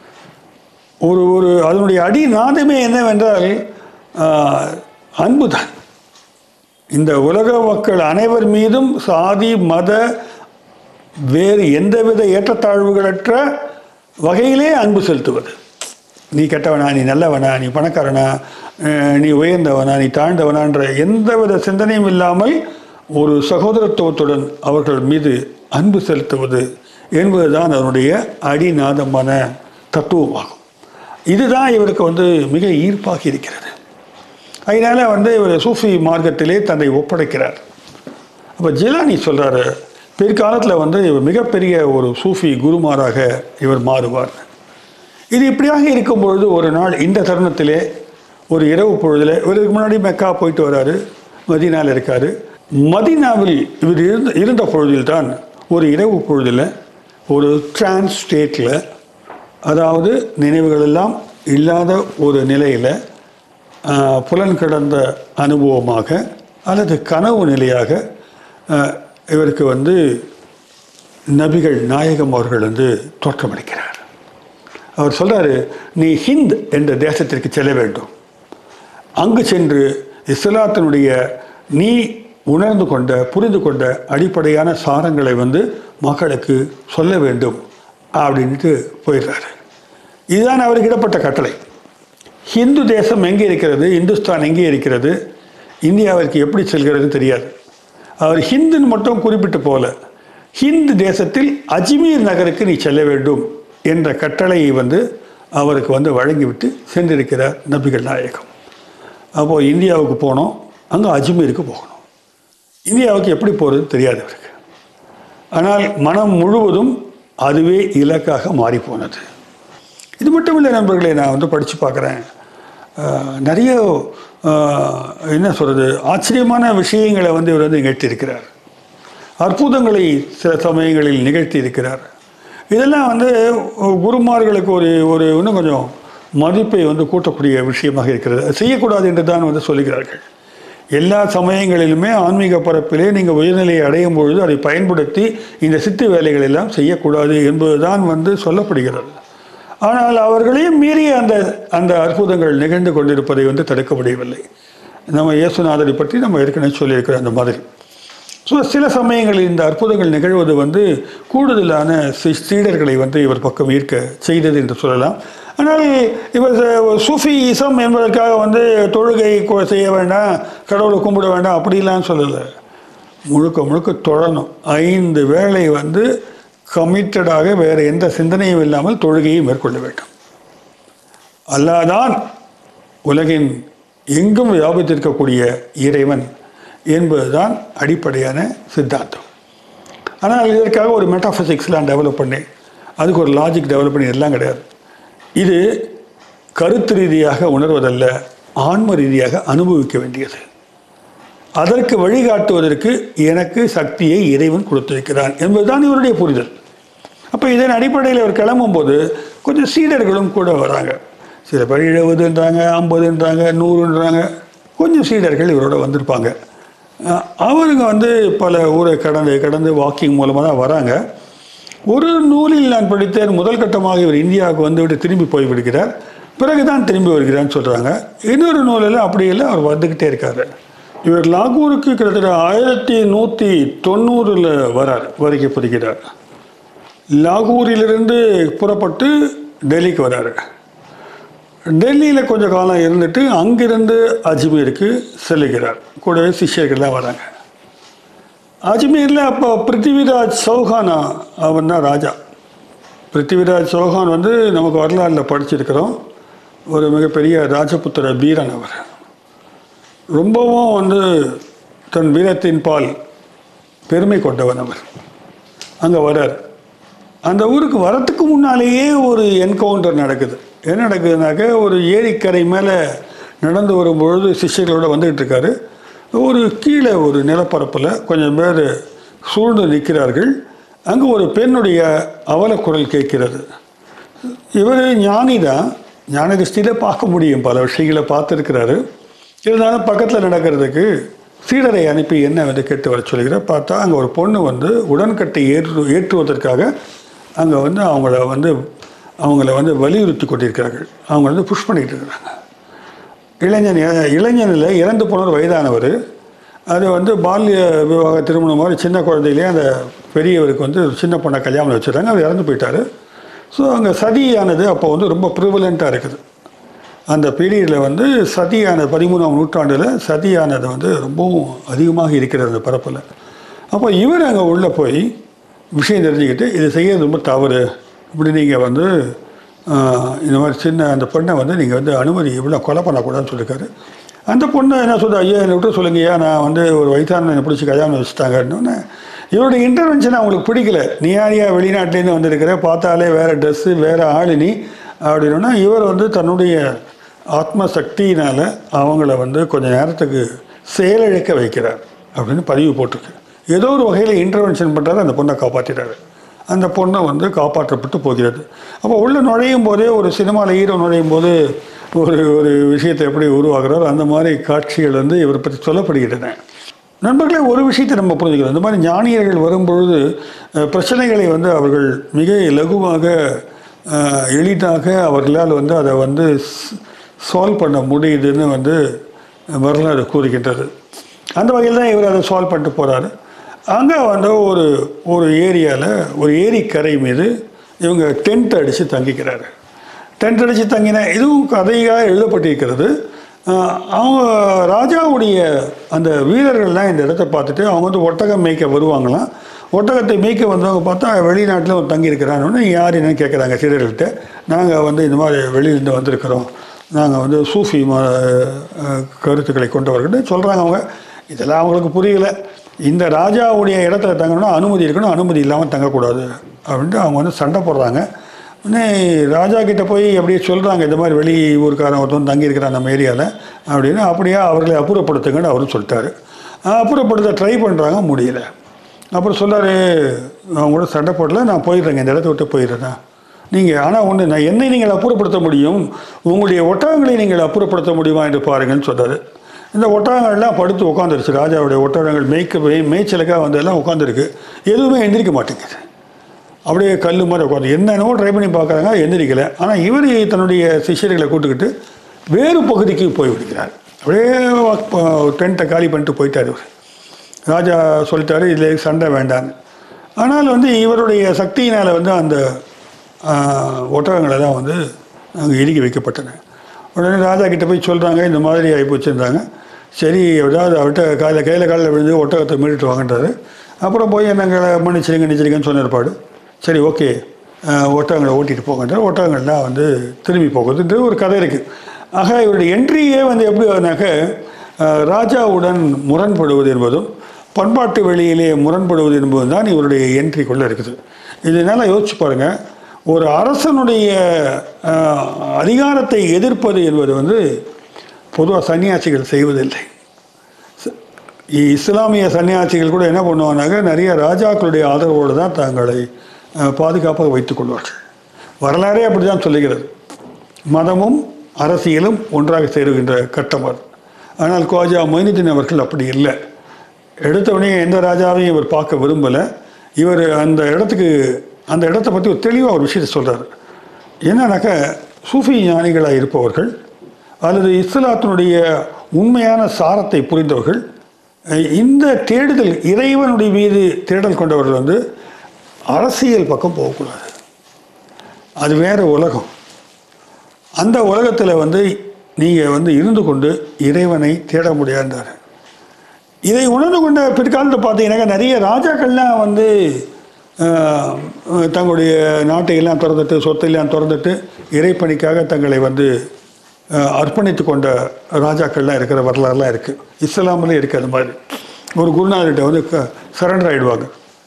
ஒரு ஒரு அதனுடைய அடி நாதமே என்னவென்றால் ஆஹ், அன்புதான் இந்த உலக மக்கள் அனைவர் மீதும் சாதி மத வேறு எந்தவித ஏற்றத்தாழ்வுகளற்ற வகையிலே அன்பு செலுத்துவது நீ கெட்டவனா நீ நல்லவனா நீ பணக்காரனா அஹ், நீ உயர்ந்தவனா நீ தாழ்ந்தவனான்ற எந்தவித சிந்தனையும் இல்லாமல் ஒரு சகோதரத்துவத்துடன் அவர்கள் மீது அன்பு செலுத்துவது என்பதுதான் அதனுடைய அடிநாதமான தத்துவமாகும் இதுதான் இவருக்கு வந்து மிக ஈர்ப்பாகி இருக்கிறது அதனால வந்து இவர் சூஃபி மார்க்கத்திலே தன்னை ஒப்படைக்கிறார் அப்போ ஜிலானி சொல்கிறாரு பிற்காலத்தில் வந்து இவர் மிகப்பெரிய ஒரு சூஃபி குருமாராக இவர் மாறுவார் இது இப்படியாக இருக்கும் பொழுது ஒரு நாள் இந்த தருணத்திலே ஒரு இரவு பொழுதில் இவருக்கு முன்னாடி மெக்கா போயிட்டு வராரு மதீனாவில் இருக்கார் மதீனாவில் இவர் இருந்த இருந்த பொழுதில்தான் ஒரு இரவு பொழுதில் ஒரு டிரான்ஸ் ஸ்டேட்டில் அதாவது நினைவுகள் எல்லாம் இல்லாத ஒரு நிலையில் ஆஹ், புலன் கடந்த அனுபவமாக அல்லது கனவு நிலையாக ஆஹ், இவருக்கு வந்து நபிகள் நாயகம் அவர்கள் வந்து தோற்றமளிக்கிறார் அவர் சொல்றாரு நீ ஹிந்த் என்ற தேசத்திற்கு செல்ல வேண்டும் அங்கு சென்று இஸ்லாத்தினுடைய நீ உணர்ந்து கொண்ட புரிந்து கொண்ட அடிப்படையான சாரங்களை வந்து மக்களுக்கு சொல்ல வேண்டும் அப்படின்ட்டு போயிடுறாரு இதுதான் அவருக்கு இடப்பட்ட கட்டளை ஹிந்து தேசம் எங்கே இருக்கிறது இந்துஸ்தான் எங்கே இருக்கிறது இந்தியாவிற்கு எப்படி செல்கிறது தெரியாது அவர் ஹிந்துன்னு மட்டும் குறிப்பிட்டு போல ஹிந்து தேசத்தில் அஜ்மீர் நகருக்கு நீ செல்ல வேண்டும் என்ற கட்டளையை வந்து அவருக்கு வந்து வழங்கிவிட்டு சென்றிருக்கிறார் நபிகள் நாயகம் அப்போது இந்தியாவுக்கு போனோம் அங்கே அஜ்மீருக்கு போகணும் இந்தியாவுக்கு எப்படி போகிறது தெரியாது அவருக்கு ஆனால் மனம் முழுவதும் அதுவே இலக்காக மாறிப்போனது இது மட்டும் இல்லை நண்பர்களே நான் வந்து படித்து பார்க்குறேன் அஹ், நிறைய அஹ், என்ன சொல்கிறது ஆச்சரியமான விஷயங்களை வந்து இவர் வந்து நிகழ்த்தியிருக்கிறார் அற்புதங்களை சில சமயங்களில் நிகழ்த்தி இருக்கிறார் இதெல்லாம் வந்து குருமார்களுக்கு ஒரு ஒரு இன்னும் கொஞ்சம் மதிப்பை வந்து கூட்டக்கூடிய விஷயமாக இருக்கிறது அது செய்யக்கூடாது என்று தான் வந்து சொல்லுகிறார்கள் எல்லா சமயங்களிலுமே ஆன்மீக பரப்பிலே நீங்கள் உயர்நிலையை அடையும் பொழுது அதை பயன்படுத்தி இந்த சித்து வேலைகள் எல்லாம் செய்யக்கூடாது என்பதுதான் வந்து சொல்லப்படுகிறது ஆனால் அவர்களையும் மீறி அந்த அந்த அற்புதங்கள் நிகழ்ந்து கொண்டிருப்பதை வந்து தடுக்க முடியவில்லை நம்ம இயேசுநாதரை பற்றி நம்ம ஏற்கனவே சொல்லியிருக்கிறோம் அந்த மாதிரி ஸோ சில சமயங்களில் இந்த அற்புதங்கள் நிகழ்வது வந்து கூடுதலான சி- சீடர்களை வந்து இவர் பக்கம் ஈர்க்க செய்தது என்று சொல்லலாம் ஆனால் இவர் ச- சூஃபி இசம் என்பதற்காக வந்து தொழுகை கு- செய்ய வேண்டாம் கடவுளை கும்பிட வேண்டாம் அப்படிலாம் சொல்லலை முழுக்க முழுக்க தொழணும் ஐந்து வேளை வந்து கமிட்டடாக வேறு எந்த சிந்தனையும் இல்லாமல் தொழுகையை மேற்கொள்ள வேண்டும் அல்லாதான் உலகின் எங்கும் வியாபித்திருக்கக்கூடிய இறைவன் என்பதுதான் அடிப்படையான சித்தாந்தம் ஆனால் இதற்காக ஒரு மெட்டாஃபிசிக்ஸ்லாம் டெவலப் பண்ணி அதுக்கு ஒரு லாஜிக் டெவலப் பண்ணி எல்லாம் கிடையாது இது கருத்து ரீதியாக உணர்வதல்ல ஆன்ம ரீதியாக அனுபவிக்க வேண்டியது அதற்கு வழிகாட்டுவதற்கு எனக்கு சக்தியை இறைவன் கொடுத்திருக்கிறான் என்பதுதான் இவருடைய புரிதல் அப்போ இதன் அடிப்படையில் இவர் கிளம்பும்போது கொஞ்சம் சீடர்களும் கூட வராங்க சில பேர் எழுபதுன்றாங்க ஐம்பதுன்றாங்க நூறுன்றாங்க கொஞ்சம் சீடர்கள் இவரோட வந்திருப்பாங்க அஹ் அவருங்க வந்து பல ஊரை கடந்து கடந்து வாக்கிங் மூலமாக தான் வராங்க ஒரு நூலில் நான் படித்தேன் முதல் கட்டமாக இவர் இந்தியாவுக்கு வந்துவிட்டு திரும்பி போய் விடுகிறார் பிறகு தான் திரும்பி வருகிறான்னு சொல்கிறாங்க இன்னொரு நூலில் அப்படி இல்லை அவர் வந்துக்கிட்டே இருக்காரு இவர் லாகூருக்கு கிட்டத்தட்ட ஆயிரத்தி நூற்றி தொண்ணூறில் வரார் வருகை புரிகிறார் லாகூரிலிருந்து புறப்பட்டு டெல்லிக்கு வராரு டெல்லியில் கொஞ்ச காலம் இருந்துட்டு அங்கிருந்து அஜ்மீருக்கு செல்லுகிறார் கூடவே சிஷ்யர்கள்லாம் வராங்க அஜ்மீரில் அப்போ பிருத்திவிராஜ் சௌஹானா அவன் தான் ராஜா பிருத்திவிராஜ் சௌஹான் வந்து நமக்கு வரலாறில் படிச்சிருக்கிறோம் ஒரு மிகப்பெரிய ராஜபுத்திர வீரன் அவர் ரொம்பவும் வந்து தன் வீரத்தின் பால் பெருமை கொண்டவன் அவர் அங்கே வரார் அந்த ஊருக்கு வரத்துக்கு முன்னாலேயே ஒரு என்கவுண்டர் நடக்குது என்ன நடக்குதுனாக்க ஒரு ஏரிக்கரை மேலே நடந்து வரும்பொழுது சிஷ்யர்களோட வந்துகிட்டு இருக்காரு ஒரு கீழே ஒரு நிலப்பரப்பில் கொஞ்சம் பேர் சூழ்ந்து நிற்கிறார்கள் அங்கே ஒரு பெண்ணுடைய அவலக்குரல் கேட்கிறது இவர் ஞானி தான் ஞான திருஷ்டியில் பார்க்க முடியும் பல விஷயங்களை பார்த்துருக்கிறாரு இருந்தாலும் பக்கத்தில் நடக்கிறதுக்கு சீடரை அனுப்பி என்ன வந்து கேட்டு வர சொல்கிறார் பார்த்தா அங்கே ஒரு பொண்ணு வந்து உடன்கட்டை ஏற்று ஏற்றுவதற்காக அங்கே வந்து அவங்கள வந்து அவங்கள வந்து வலியுறுத்தி கொண்டிருக்கிறார்கள் அவங்க வந்து புஷ் பண்ணிக்கிட்டு இருக்கிறாங்க இளைஞன் இளைஞனில் இறந்து போனவர் வயதானவர் அது வந்து பால்ய விவாக திருமணம் மாதிரி சின்ன குழந்தையிலே அந்த பெரியவருக்கு வந்து சின்ன பொண்ணை கல்யாணம் வச்சுட்டாங்க அவர் இறந்து போயிட்டார் ஸோ அங்கே சதியானது அப்போ வந்து ரொம்ப ப்ரிவலண்ட்டாக இருக்குது அந்த பீரியடில் வந்து சதியான பதிமூணாம் நூற்றாண்டில் சதியானது வந்து ரொம்பவும் அதிகமாக இருக்கிறது அந்த பரப்பில் அப்போ இவர் அங்கே உள்ளே போய் விஷயம் தெரிஞ்சுக்கிட்டு இது செய்யறது ரொம்ப தவறு இப்படி நீங்கள் வந்து ஆஹ், இந்த மாதிரி சின்ன அந்த பொண்ணை வந்து நீங்கள் வந்து அனுமதி இவ்வளோ கொலை பண்ணக்கூடாதுன்னு சொல்லியிருக்காரு அந்த பொண்ணை என்ன சொல்லுது ஐயா என்னை விட்டு சொல்லுங்க ஐயா நான் வந்து ஒரு வயசான என்னை பிடிச்சி கல்யாணம் வச்சுட்டாங்கன்னு இவருடைய இன்டர்வென்ஷன் அவங்களுக்கு பிடிக்கல நீ யாரியா வெளிநாட்டிலேருந்து வந்திருக்கிற பார்த்தாலே வேறு ட்ரெஸ்ஸு வேறு ஆளு நீ அப்படின்னா இவர் வந்து தன்னுடைய ஆத்ம சக்தியினால் அவங்கள வந்து கொஞ்ச நேரத்துக்கு செயலிழக்க வைக்கிறார் அப்படின்னு பதிவு போட்டிருக்கு ஏதோ ஒரு வகையில் இன்டர்வென்ஷன் பண்ணுறாரு அந்த பொண்ணை காப்பாற்றிட்டாரு அந்த பொண்ணை வந்து காப்பாற்றப்பட்டு போகிறது அப்போ உள்ளே நுழையும் போதே ஒரு சினிமாவில் ஹீரோ நுழையும் போது ஒரு ஒரு விஷயத்தை எப்படி உருவாக்குறாரோ அந்த மாதிரி காட்சிகள் வந்து இவரை பற்றி சொல்லப்படுகின்றன நண்பர்களே ஒரு விஷயத்தை நம்ம புரிஞ்சுக்கிறோம் இந்த மாதிரி ஞானியர்கள் வரும்பொழுது அஹ், பிரச்சனைகளை வந்து அவர்கள் மிக இலகுவாக அஹ், எளிதாக அவர்களால் வந்து அதை வந்து சால்வ் பண்ண முடியுதுன்னு வந்து வரலாறு கூறுகின்றது அந்த வகையில் தான் இவர் அதை சால்வ் பண்ணிட்டு போகிறாரு அங்கே வந்து ஒரு ஒரு ஏரியாவில் ஒரு ஏரிக்கரை மீது இவங்க டென்ட் அடித்து தங்கிக்கிறாரு டென்ட் அடித்து தங்கின இதுவும் கதையாக எழுதப்பட்டிருக்கிறது ஆஹ் அவங்க ராஜாவுடைய அந்த வீரர்கள்லாம் இந்த இடத்த பார்த்துட்டு அவங்க வந்து ஒட்டகம் மேய்க்க வருவாங்களாம் ஒட்டகத்தை மேய்க்க வந்தவங்க பார்த்தா வெளிநாட்டில் ஒரு தங்கியிருக்கிறான்னு யார் என்னன்னு கேட்குறாங்க சீடர்கள்ட்ட நாங்கள் வந்து இந்த மாதிரி வெளியிலேருந்து வந்திருக்கிறோம் நாங்கள் வந்து சூஃபி ம அஹ் கருத்துக்களை கொண்டவர்கள் சொல்கிறாங்க அவங்க இதெல்லாம் அவங்களுக்கு புரியல இந்த ராஜாவுடைய இடத்துல தங்கணும்னா அனுமதி இருக்கணும் அனுமதி இல்லாமல் தங்கக்கூடாது அப்படின்ட்டு அவங்க வந்து சண்டை போடுறாங்க உடனே ராஜா கிட்ட போய் அப்படியே சொல்கிறாங்க இந்த மாதிரி வெளி ஊருக்காரன் ஒருத்தன் தங்கியிருக்கிறான் நம்ம ஏரியாவில் அப்படின்னு அப்படியே அவர்களை அப்புறப்படுத்துங்கன்னு அவரும் சொல்லிட்டாரு அஹ் அப்புறப்படுத்த ட்ரை பண்ணுறாங்க முடியல அப்புறம் சொல்லாரு அவங்க கூட சண்டை போடல நான் போயிடுறேங்க இந்த இடத்த விட்டு போயிடுறேன் நீங்கள் ஆனால் ஒன்று நான் என்னை நீங்கள் அப்புறப்படுத்த முடியும் உங்களுடைய ஒட்டகங்களை நீங்கள் அப்புறப்படுத்த முடியுமா என்று பாருங்கன்னு சொன்னார் இந்த ஒட்டகங்கள்லாம் படுத்து உட்காந்துருச்சு ராஜாவுடைய ஒட்டகங்கள் மேய்க்க மேய் மேய்ச்சலுக்காக வந்தெல்லாம் உட்காந்துருக்கு எதுவுமே எந்திரிக்க மாட்டேங்குது அப்படியே கல் மாதிரி உட்காந்து என்னென்னவோ ட்ரை பண்ணி பார்க்குறாங்க எந்திரிக்கல ஆனால் இவர் தன்னுடைய சிஷ்யர்களை கூட்டுக்கிட்டு வேறு பகுதிக்கு போய் விடுகிறார் அப்படியே டென்ட்டை காலி பண்ணிட்டு போயிட்டார் இவர் ராஜா சொல்லிட்டாரு இதில் சண்டை வேண்டான்னு ஆனால் வந்து இவருடைய சக்தியினால் வந்து அந்த ஆஹ், ஒட்டகங்களை தான் வந்து அங்கே இறுக்கி வைக்கப்பட்டன உடனே ராஜா கிட்ட போய் சொல்கிறாங்க இந்த மாதிரி ஆகி போச்சுருந்தாங்க சரி ஏதாவது அவர்கிட்ட காலையில் கையில் காலில் விழுந்து ஒட்டகத்தை மீறிட்டு வாங்கன்றாரு அப்புறம் போய் என்னங்களை மன்னிச்சிருங்க மன்னிச்சிருங்கன்னு சொன்னிருப்பாடு சரி ஓகே ஒட்டகங்களை ஓட்டிகிட்டு போங்கன்றார் ஒட்டகங்கள்லாம் வந்து திரும்பி போகுதுன்ற ஒரு கதை இருக்குது ஆக இவருடைய என்ட்ரியே வந்து எப்படி ஆகுனாக்க அஹ், ராஜாவுடன் முரண்படுவது என்பதும் பண்பாட்டு வெளியிலே முரண்படுவது என்பதும் தான் இவருடைய என்ட்ரிக்குள்ளே இருக்குது இதனால் யோசிச்சு பாருங்கள் ஒரு அரசனுடைய அஹ், அதிகாரத்தை எதிர்ப்பது என்பது வந்து பொதுவாக சன்னியாசிகள் செய்வதில்லை ச- இஸ்லாமிய சன்னியாசிகள் கூட என்ன பண்ணுவாங்க நிறைய ராஜாக்களுடைய ஆதரவோடு தான் தங்களை அஹ், பாதுகாப்பாக வைத்துக் கொள்வார்கள் வரலாறே அப்படி தான் சொல்லுகிறது மதமும் அரசியலும் ஒன்றாக சேருகின்ற கட்டம் அது ஆனால் கோஜா மொய்னுதீன் அவர்கள் அப்படி இல்லை எடுத்தவனே எந்த ராஜாவையும் இவர் பார்க்க விரும்பலை இவர் அந்த இடத்துக்கு அந்த இடத்த பற்றி ஒரு தெளிவாக ஒரு விஷயத்தை சொல்கிறார் என்னன்னாக்கா சூஃபி ஞானிகளாக இருப்பவர்கள் அல்லது இஸ்லாத்தினுடைய உண்மையான சாரத்தை புரிந்தவர்கள் அஹ், இந்த தேடுதல் இறைவனுடைய மீது தேடல் கொண்டவர்கள் வந்து அரசியல் பக்கம் போகக்கூடாது அது வேற உலகம் அந்த உலகத்தில் வந்து நீங்கள் வந்து இருந்து கொண்டு இறைவனை தேட முடியாண்டார் இதை உணர்ந்து கொண்ட பிற்காலத்தில் பார்த்தீங்கன்னாக்கா நிறைய ராஜாக்கள்லாம் வந்து ஆஹ், தங்களுடைய நாட்டை எல்லாம் திறந்துட்டு சொத்தையெல்லாம் திறந்துட்டு இறைப்பணிக்காக தங்களை வந்து ஆஹ், அர்ப்பணித்து கொண்ட ராஜாக்கள்லாம் இருக்கிற வரலாறுலாம் இருக்குது இஸ்லாமில் இருக்குது அது மாதிரி ஒரு குருநாதர்கிட்ட வந்து சரண்டர் ஆகிடுவாங்க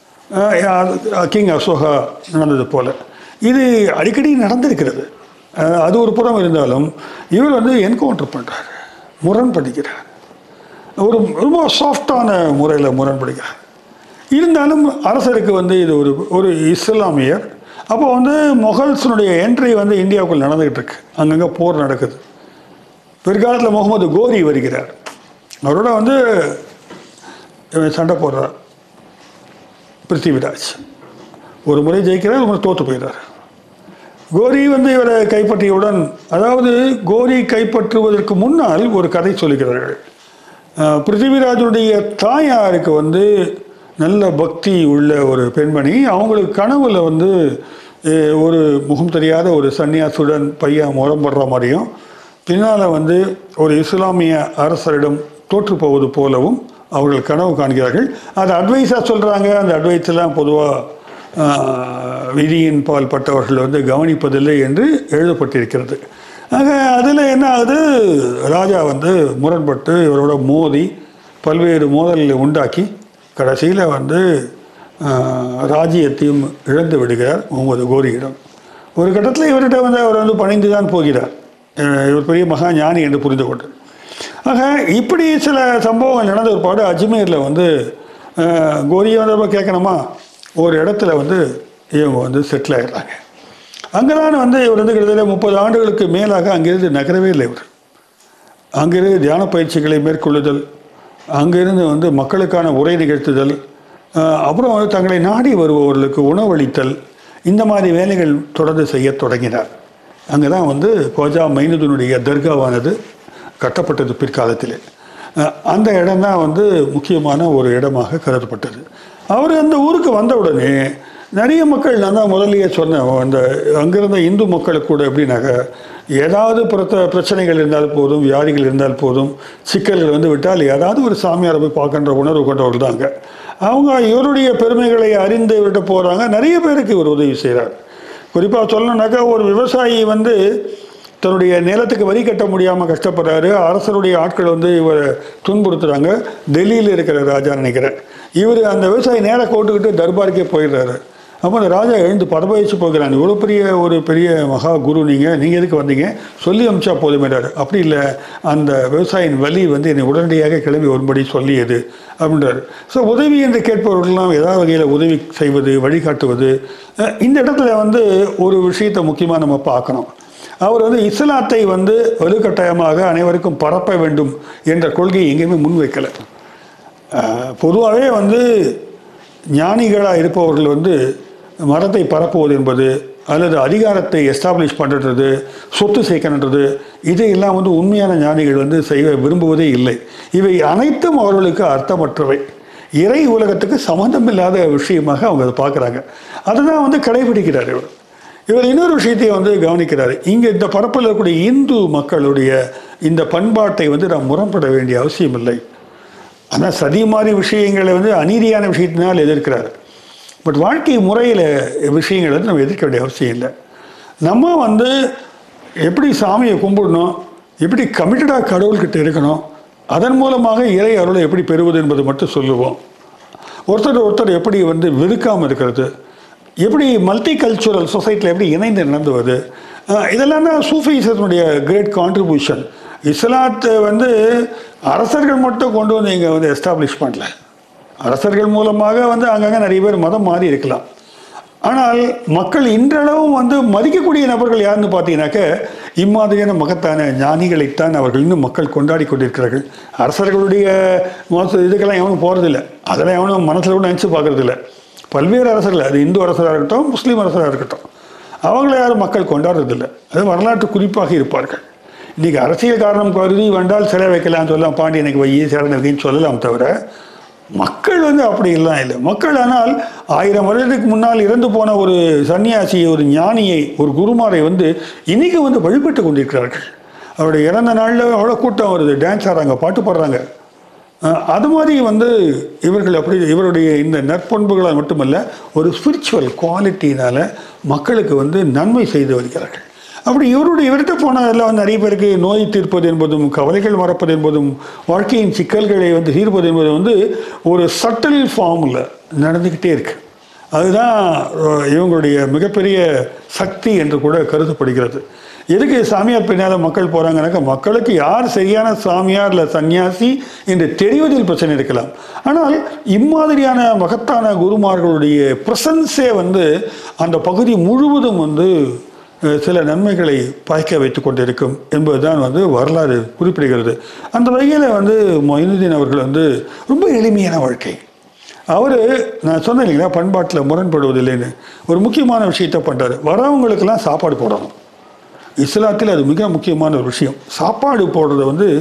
கிங் அசோகா நடந்தது போல் இது அடிக்கடி நடந்திருக்கிறது ஆஹ், அது ஒரு புறம் இருந்தாலும் இவர் வந்து என்கவுண்டர் பண்ணுறாரு முரண்படுகிறார் ஒரு ரொம்ப சாஃப்டான முறையில் முரண்படுகிறார் இருந்தாலும் அரசருக்கு வந்து இது ஒரு ஒரு இஸ்லாமியர் அப்போ வந்து மொகல்ஸினுடைய என்ட்ரி வந்து இந்தியாவுக்குள் நடந்துகிட்டு இருக்கு அங்கங்கே போர் நடக்குது பிற்காலத்தில் முகமது கோரி வருகிறார் அவரோட வந்து இவன் சண்டை போடுறார் பிருத்திவிராஜ் ஒரு முறை ஜெயிக்கிறார் ஒரு முறை தோற்று போயிடுறார் கோரி வந்து இவரை கைப்பற்றியவுடன் அதாவது கோரி கைப்பற்றுவதற்கு முன்னால் ஒரு கதை சொல்லுகிறார்கள் அஹ், பிருத்திவிராஜனுடைய தாயாருக்கு வந்து நல்ல பக்தி உள்ள ஒரு பெண்மணி அவங்களுக்கு கனவுல வந்து அஹ், ஒரு முகம் தெரியாத ஒரு சன்னியாசுடன் பையன் முரம்படுற மாதிரியும் பின்னால் வந்து ஒரு இஸ்லாமிய அரசரிடம் தோற்று போவது போலவும் அவர்கள் கனவு காண்கிறார்கள் அது அட்வைஸாக சொல்கிறாங்க அந்த அட்வைஸெல்லாம் பொதுவாக விதியின் பால் பட்டவர்கள் வந்து கவனிப்பதில்லை என்று எழுதப்பட்டிருக்கிறது ஆக அதில் என்ன ஆகுது ராஜா வந்து முரண்பட்டு இவரோட மோதி பல்வேறு மோதல்களை உண்டாக்கி கடைசியில் வந்து ஆஹ், ராஜ்யத்தையும் இழந்து விடுகிறார் முகமது கோரியிடம் ஒரு கட்டத்தில் இவர்கிட்ட வந்து அவர் வந்து பணிந்து தான் போகிறார் அஹ் இவர் பெரிய மகா ஞானி என்று புரிந்து கொண்டு ஆக இப்படி சில சம்பவங்கள் நடந்த ஒருபாடு அஜ்மீரில் வந்து அஹ், கோரியை வந்து நம்ம கேட்கணுமா ஒரு இடத்துல வந்து இவங்க வந்து செட்டில் ஆயிடுறாங்க அங்கே தான் வந்து இவர் வந்து கிட்டத்தட்ட முப்பது ஆண்டுகளுக்கு மேலாக அங்கிருந்து நகரவே இல்லை இவர் அங்கிருந்து தியான பயிற்சிகளை மேற்கொள்ளுதல் அங்கிருந்து வந்து மக்களுக்கான உரை நிகழ்த்துதல் அஹ், அப்புறம் வந்து தங்களை நாடி வருபவர்களுக்கு உணவளித்தல் இந்த மாதிரி வேலைகள் தொடர்ந்து செய்யத் தொடங்கினார் அங்கே தான் வந்து கோஜா மைனுதனுடைய தர்காவானது கட்டப்பட்டது பிற்காலத்திலே அஹ், அந்த இடம் தான் வந்து முக்கியமான ஒரு இடமாக கருதப்பட்டது அவர் அந்த ஊருக்கு வந்த உடனே நிறைய மக்கள் நான் தான் முதல்லயே சொன்னேன் அந்த அங்கிருந்த இந்து மக்களுக்கு கூட எப்படின்னாக்க ஏதாவது புறத்த பிரச்சனைகள் இருந்தால் போதும் வியாதிகள் இருந்தால் போதும் சிக்கல்கள் வந்து விட்டால் ஏதாவது ஒரு சாமியாரை போய் பார்க்கின்ற உணர்வு கொண்டவர்கள் தாங்க அவங்க இவருடைய பெருமைகளை அறிந்து விட்டு போகிறாங்க நிறைய பேருக்கு இவர் உதவி செய்கிறார் குறிப்பாக சொல்லணுன்னாக்கா ஒரு விவசாயி வந்து தன்னுடைய நிலத்துக்கு வரி கட்ட முடியாமல் கஷ்டப்படுறாரு அரசருடைய ஆட்கள் வந்து இவரை துன்புறுத்துறாங்க டெல்லியில் இருக்கிற ராஜா நினைக்கிறேன் இவர் அந்த விவசாயி நேராக கோட்டுக்கிட்டு தர்பாருக்கே போயிடுறாரு அப்போ அந்த ராஜா எழுந்து பதபயிச்சு போகிறான் இவ்வளோ பெரிய ஒரு பெரிய மகா குரு நீங்கள் நீங்கள் எதுக்கு வந்தீங்க சொல்லி அமிச்சா போதுமேடாரு அப்படி இல்லை அந்த விவசாயியின் வலி வந்து என்னை உடனடியாக கிளம்பி வரும்படி சொல்லியது அப்படின்றார் ஸோ உதவி என்று கேட்பவர்கள்லாம் ஏதாவது வகையில் உதவி செய்வது வழிகாட்டுவது அஹ் இந்த இடத்துல வந்து ஒரு விஷயத்தை முக்கியமாக நம்ம பார்க்கணும் அவர் வந்து இஸ்லாத்தை வந்து வலுக்கட்டாயமாக அனைவருக்கும் பரப்ப வேண்டும் என்ற கொள்கையை எங்கேயுமே முன்வைக்கலை பொதுவாகவே வந்து ஞானிகளாக இருப்பவர்கள் வந்து மதத்தை பரப்புவது என்பது அல்லது அதிகாரத்தை எஸ்டாப்ளிஷ் பண்ணுறது சொத்து சேர்க்கணுன்றது இதையெல்லாம் வந்து உண்மையான ஞானிகள் வந்து செய்ய விரும்புவதே இல்லை இவை அனைத்தும் அவர்களுக்கு அர்த்தமற்றவை இறை உலகத்துக்கு சம்மந்தமில்லாத விஷயமாக அவங்க அதை பார்க்குறாங்க அதுதான் வந்து கடைபிடிக்கிறார் இவர் இவர் இன்னொரு விஷயத்தை வந்து கவனிக்கிறார் இங்கே இந்த பரப்பில் இருக்கக்கூடிய இந்து மக்களுடைய இந்த பண்பாட்டை வந்து நாம் முரண்பட வேண்டிய அவசியம் இல்லை ஆனால் சதி மாதிரி விஷயங்களை வந்து அநீதியான விஷயத்தினால் எதிர்க்கிறார் பட் வாழ்க்கை முறையில் விஷயங்களை வந்து நம்ம எதிர்க்க வேண்டிய அவசியம் இல்லை நம்ம வந்து எப்படி சாமியை கும்பிடணும் எப்படி கமிட்டடாக கடவுள்கிட்ட இருக்கணும் அதன் மூலமாக இறை அருளை எப்படி பெறுவது என்பது மட்டும் சொல்லுவோம் ஒருத்தர் ஒருத்தர் எப்படி வந்து வெறுக்காமல் இருக்கிறது எப்படி மல்டி கல்ச்சுரல் சொசைட்டியில் எப்படி இணைந்து நடந்துவது அஹ் இதெல்லாம் தான் சூஃபிசத்தினுடைய கிரேட் கான்ட்ரிபியூஷன் இஸ்லாத்தை வந்து அரசர்கள் மட்டும் கொண்டு வந்து இங்கே வந்து எஸ்டாப்ளிஷ் பண்ணல அரசர்கள் மூலமாக வந்து அங்கங்கே நிறைய பேர் மதம் மாறி இருக்கலாம் ஆனால் மக்கள் இன்றளவும் வந்து மதிக்கக்கூடிய நபர்கள் யாருன்னு பார்த்தீங்கன்னாக்க இம்மாதிரியான மகத்தான ஞானிகளைத்தான் அவர்கள் இன்னும் மக்கள் கொண்டாடி கொண்டிருக்கிறார்கள் அரசர்களுடைய மோச இதுக்கெல்லாம் எவனும் போகிறதில்ல அதெல்லாம் எவனும் மனசில் கூட நினச்சி பார்க்கறதில்ல பல்வேறு அரசர்கள் அது இந்து அரசராக இருக்கட்டும் முஸ்லீம் அரசராக இருக்கட்டும் அவங்கள யாரும் மக்கள் கொண்டாடுறதில்லை அது வரலாற்று குறிப்பாக இருப்பார்கள் இன்றைக்கி அரசியல் காரணம் கருதி வந்தால் சிலை வைக்கலாம் சொல்லலாம் பாண்டியனுக்கு வையி சிறந்த வைன்னு சொல்லலாம் தவிர மக்கள் வந்து அப்படி எல்லாம் இல்லை மக்கள் ஆனால் ஆயிரம் வருடத்துக்கு முன்னால் இறந்து போன ஒரு சன்னியாசியை ஒரு ஞானியை ஒரு குருமாரை வந்து இன்னைக்கு வந்து வழிபட்டு கொண்டிருக்கிறார்கள் அவருடைய இறந்த நாளில் அவ்வளோ கூட்டம் வருது டான்ஸ் ஆடுறாங்க பாட்டு பாடுறாங்க அஹ் அது மாதிரி வந்து இவர்கள் அப்படி இவருடைய இந்த நற்பண்புகளால் மட்டுமல்ல ஒரு ஸ்பிரிச்சுவல் குவாலிட்டியினால் மக்களுக்கு வந்து நன்மை செய்து வருகிறார்கள் அப்படி இவருடைய இவர்கிட்ட போனதெல்லாம் வந்து நிறைய பேருக்கு நோய் தீர்ப்பது என்பதும் கவலைகள் மறப்பது என்பதும் வாழ்க்கையின் சிக்கல்களை வந்து தீர்ப்பது என்பது வந்து ஒரு சட்டில் ஃபார்மில் நடந்துக்கிட்டே இருக்கு அதுதான் அஹ், இவங்களுடைய மிகப்பெரிய சக்தி என்று கூட கருதப்படுகிறது எதுக்கு சாமியார் பின்னால் மக்கள் போகிறாங்கனாக்கா மக்களுக்கு யார் சரியான சாமியார் இல்லை சன்னியாசி என்று தெரிவதில் பிரச்சனை இருக்கலாம் ஆனால் இம்மாதிரியான மகத்தான குருமார்களுடைய பிரசன்ஸே வந்து அந்த பகுதி முழுவதும் வந்து அஹ், சில நன்மைகளை பாய்க்க வைத்து கொண்டிருக்கும் என்பதுதான் வந்து வரலாறு குறிப்பிடுகிறது அந்த வகையில் வந்து மொயினுதீன் அவர்கள் வந்து ரொம்ப எளிமையான வாழ்க்கை அவர் நான் சொன்னேன் இல்லைங்களா பண்பாட்டில் முரண்படுவதில்லைன்னு ஒரு முக்கியமான விஷயத்த பண்ணுறாரு வரவங்களுக்கெல்லாம் சாப்பாடு போடணும் இஸ்லாத்தில் அது மிக முக்கியமான ஒரு விஷயம் சாப்பாடு போடுறது வந்து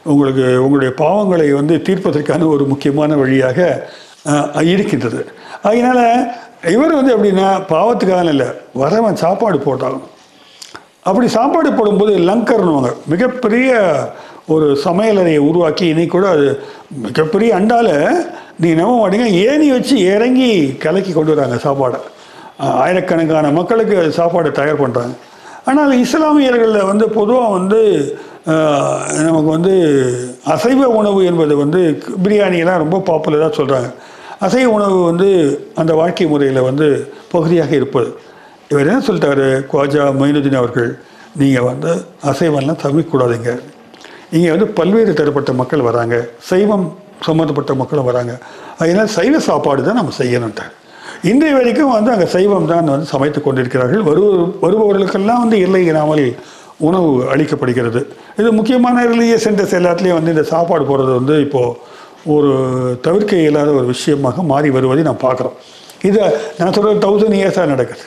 உங்களுக்கு உங்களுடைய பாவங்களை வந்து தீர்ப்பதற்கான ஒரு முக்கியமான வழியாக அஹ், இருக்கின்றது அதனால் இவர் வந்து எப்படின்னா பாவத்துக்காக இல்லை வரவன் சாப்பாடு போட்டாகணும் அப்படி சாப்பாடு போடும்போது லங்கர்னுவாங்க மிகப்பெரிய ஒரு சமையலறையை உருவாக்கி இன்னைக்கு கூட அது மிகப்பெரிய அண்டால நீ நம்ப மாட்டீங்க ஏணி வச்சு இறங்கி கலக்கி கொண்டு வராங்க சாப்பாடை ஆஹ் ஆயிரக்கணக்கான மக்களுக்கு சாப்பாடு தயார் பண்ணுறாங்க ஆனால் இஸ்லாமியர்களில் வந்து பொதுவாக வந்து ஆஹ், நமக்கு வந்து அசைவ உணவு என்பது வந்து பிரியாணியெல்லாம் ரொம்ப பாப்புலராக சொல்கிறாங்க அசைவ உணவு வந்து அந்த வாழ்க்கை முறையில் வந்து பகுதியாக இருப்பது இவர் என்ன சொல்லிட்டாரு குவாஜா மொயினுதீன் அவர்கள் நீங்கள் வந்து அசைவம்லாம் தவிர்க்கக்கூடாதுங்க இங்கே வந்து பல்வேறு தரப்பட்ட மக்கள் வராங்க சைவம் சம்மந்தப்பட்ட மக்களும் வராங்க அதனால் சைவ சாப்பாடு தான் நம்ம செய்யணுன்ட்டார் இன்றைய வரைக்கும் வந்து அங்கே சைவம் தான் வந்து சமைத்து கொண்டிருக்கிறார்கள் வரு வருபவர்களுக்கெல்லாம் வந்து இல்லை இல்லாமல் உணவு அளிக்கப்படுகிறது இது முக்கியமான ரிலீஜியஸ் சென்டர்ஸ் எல்லாத்துலேயும் வந்து இந்த சாப்பாடு போடுறது வந்து இப்போது ஒரு தவிர்க்க இயலாத ஒரு விஷயமாக மாறி வருவதை நாம் பார்க்குறோம் இதை நான் சொல்கிறது தௌசண்ட் இயர்ஸாக நடக்குது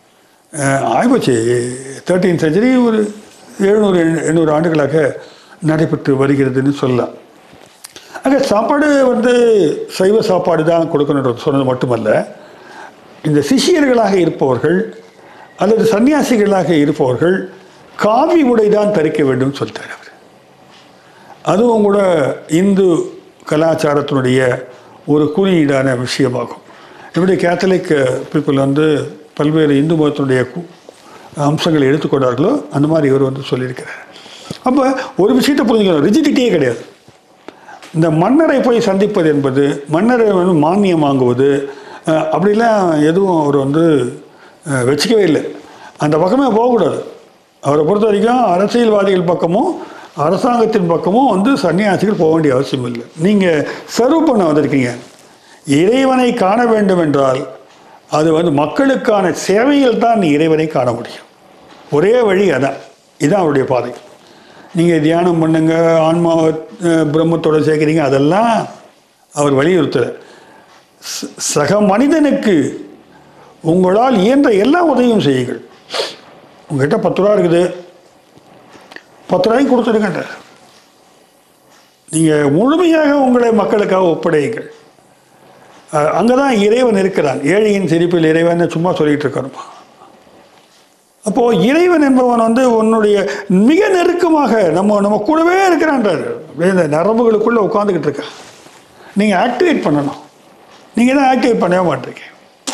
அஹ் ஆயிப்போச்சு தேர்ட்டீன் செஞ்சுரி ஒரு எழுநூறு எண்ணூறு ஆண்டுகளாக நடைபெற்று வருகிறதுன்னு சொல்லலாம் ஆக சாப்பாடு வந்து சைவ சாப்பாடு தான் கொடுக்கணுன்றது சொன்னது மட்டுமல்ல இந்த சிஷியர்களாக இருப்பவர்கள் அல்லது சன்னியாசிகளாக இருப்பவர்கள் காவி உடை தான் தரிக்க வேண்டும் சொல்லிட்டார் அவர் அதுவும் கூட இந்து கலாச்சாரத்தினுடைய ஒரு குறியீடான விஷயமாகும் எப்படி கேத்தலிக் பீப்புள் வந்து பல்வேறு இந்து மதத்தினுடைய கு- அம்சங்களை எடுத்துக்கொண்டார்களோ அந்த மாதிரி இவர் வந்து சொல்லியிருக்கிறார் அப்போ ஒரு விஷயத்தை புரிஞ்சுக்கணும் ரிஜிடிட்டியே கிடையாது இந்த மன்னரை போய் சந்திப்பது என்பது மன்னரை வந்து மானியம் வாங்குவது அஹ், அப்படிலாம் எதுவும் அவர் வந்து அஹ், வச்சுக்கவே இல்லை அந்த பக்கமே போகக்கூடாது அவரை பொறுத்த வரைக்கும் அரசியல்வாதிகள் பக்கமும் அரசாங்கத்தின் பக்கமும் வந்து சன்னியாசிகள் போக வேண்டிய அவசியம் இல்லை நீங்கள் சர்வ் பண்ண வந்திருக்கீங்க இறைவனை காண வேண்டும் என்றால் அது வந்து மக்களுக்கான சேவையில் தான் நீ இறைவனை காண முடியும் ஒரே வழி அதான் இதுதான் அவருடைய பாதை நீங்கள் தியானம் பண்ணுங்க ஆன்மா பிரம்மத்தோட சேர்க்குறீங்க அதெல்லாம் அவர் வலியுறுத்தல ச- சக மனிதனுக்கு உங்களால் இயன்ற எல்லா உதவியும் செய்யுங்கள் உங்ககிட்ட பத்து ரூபா இருக்குது பத்து ரூபாய்க்கு கொடுத்துடுங்கன்ற நீங்கள் முழுமையாக உங்களை மக்களுக்காக ஒப்படையுங்கள் அங்கே தான் இறைவன் இருக்கிறான் ஏழையின் சிரிப்பில் இறைவன் சும்மா சொல்லிட்டு இருக்கணுமா அப்போ இறைவன் என்பவன் வந்து உன்னுடைய மிக நெருக்கமாக நம்ம நம்ம கூடவே இருக்கிறான்றாரு அப்படியே இந்த நரம்புகளுக்குள்ள உட்காந்துக்கிட்டு இருக்கான் நீங்கள் ஆக்டிவேட் பண்ணணும் நீங்கள் தான் ஆக்டிவேட் பண்ணவே மாட்டீங்க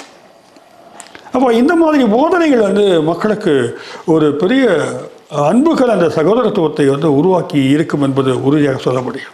அப்போ இந்த மாதிரி போதனைகள் வந்து மக்களுக்கு ஒரு பெரிய அன்புகள் அந்த சகோதரத்துவத்தை வந்து உருவாக்கி இருக்கும் என்பது உறுதியாக சொல்ல முடியும்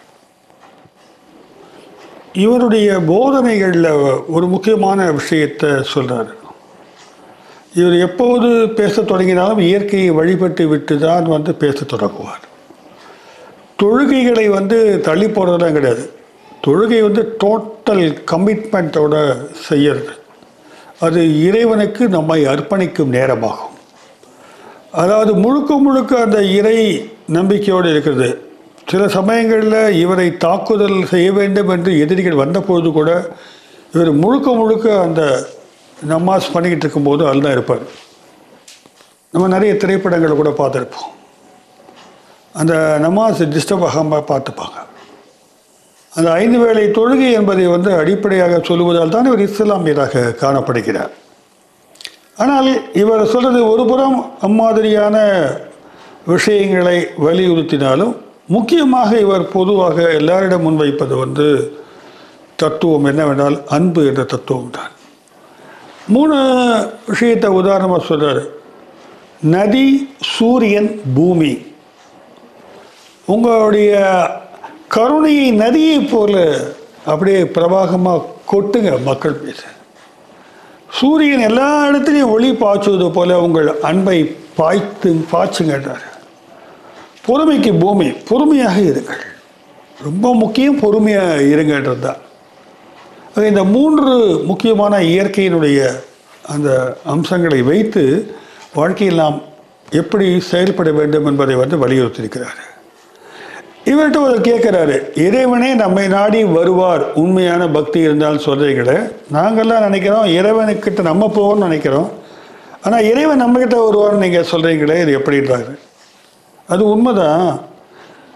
இவருடைய போதனைகளில் ஒரு முக்கியமான விஷயத்தை சொல்றாரு இவர் எப்போது பேசத் தொடங்கினாலும் இயற்கையை வழிபட்டு விட்டு தான் வந்து பேசத் தொடங்குவார் தொழுகைகளை வந்து தள்ளி போடுறதுலாம் கிடையாது தொழுகை வந்து டோட்டல் கமிட்மெண்ட்டோட செய்யறது அது இறைவனுக்கு நம்மை அர்ப்பணிக்கும் நேரமாகும் அதாவது முழுக்க முழுக்க அந்த இறை நம்பிக்கையோடு இருக்கிறது சில சமயங்களில் இவரை தாக்குதல் செய்ய வேண்டும் என்று எதிரிகள் வந்தபோது கூட இவர் முழுக்க முழுக்க அந்த நமாஸ் பண்ணிக்கிட்டு இருக்கும்போது அதில் தான் இருப்பார் நம்ம நிறைய திரைப்படங்களை கூட பார்த்துருப்போம் அந்த நமாஸ் டிஸ்டர்ப் ஆகாமல் பார்த்துப்பாங்க அந்த ஐந்து வேளை தொழுகை என்பதை வந்து அடிப்படையாக சொல்லுவதால் தான் இவர் இஸ்லாமியராக காணப்படுகிறார் ஆனால் இவர் சொல்றது ஒரு புறம் அம்மாதிரியான விஷயங்களை வலியுறுத்தினாலும் முக்கியமாக இவர் பொதுவாக எல்லாரிடம் முன்வைப்பது வந்து தத்துவம் என்னவென்றால் அன்பு என்ற தத்துவம் தான் மூணு விஷயத்தை உதாரணமாக சொல்றாரு நதி சூரியன் பூமி உங்களுடைய கருணையை நதியை போல அப்படியே பிரவாகமாக கொட்டுங்க மக்கள் பேச சூரியன் எல்லா இடத்துலையும் ஒளி பாய்ச்சுவது போல உங்கள் அன்பை பாய்த்து பாய்ச்சுங்கன்றார் பொறுமைக்கு பூமி பொறுமையாக இருங்கள் ரொம்ப முக்கியம் பொறுமையாக இருங்கன்றது தான் ஆக இந்த மூன்று முக்கியமான இயற்கையினுடைய அந்த அம்சங்களை வைத்து வாழ்க்கையில் நாம் எப்படி செயல்பட வேண்டும் என்பதை வந்து வலியுறுத்தியிருக்கிறார் இவர்கிட்ட ஒரு கேட்குறாரு இறைவனே நம்மை நாடி வருவார் உண்மையான பக்தி இருந்தால் சொல்கிறீங்களே நாங்கள்லாம் நினைக்கிறோம் இறைவனுக்கிட்ட நம்ம போவோம்னு நினைக்கிறோம் ஆனால் இறைவன் நம்மக்கிட்ட வருவார்னு நீங்கள் சொல்கிறீங்களே இது எப்படின்றாரு அது உண்மைதான்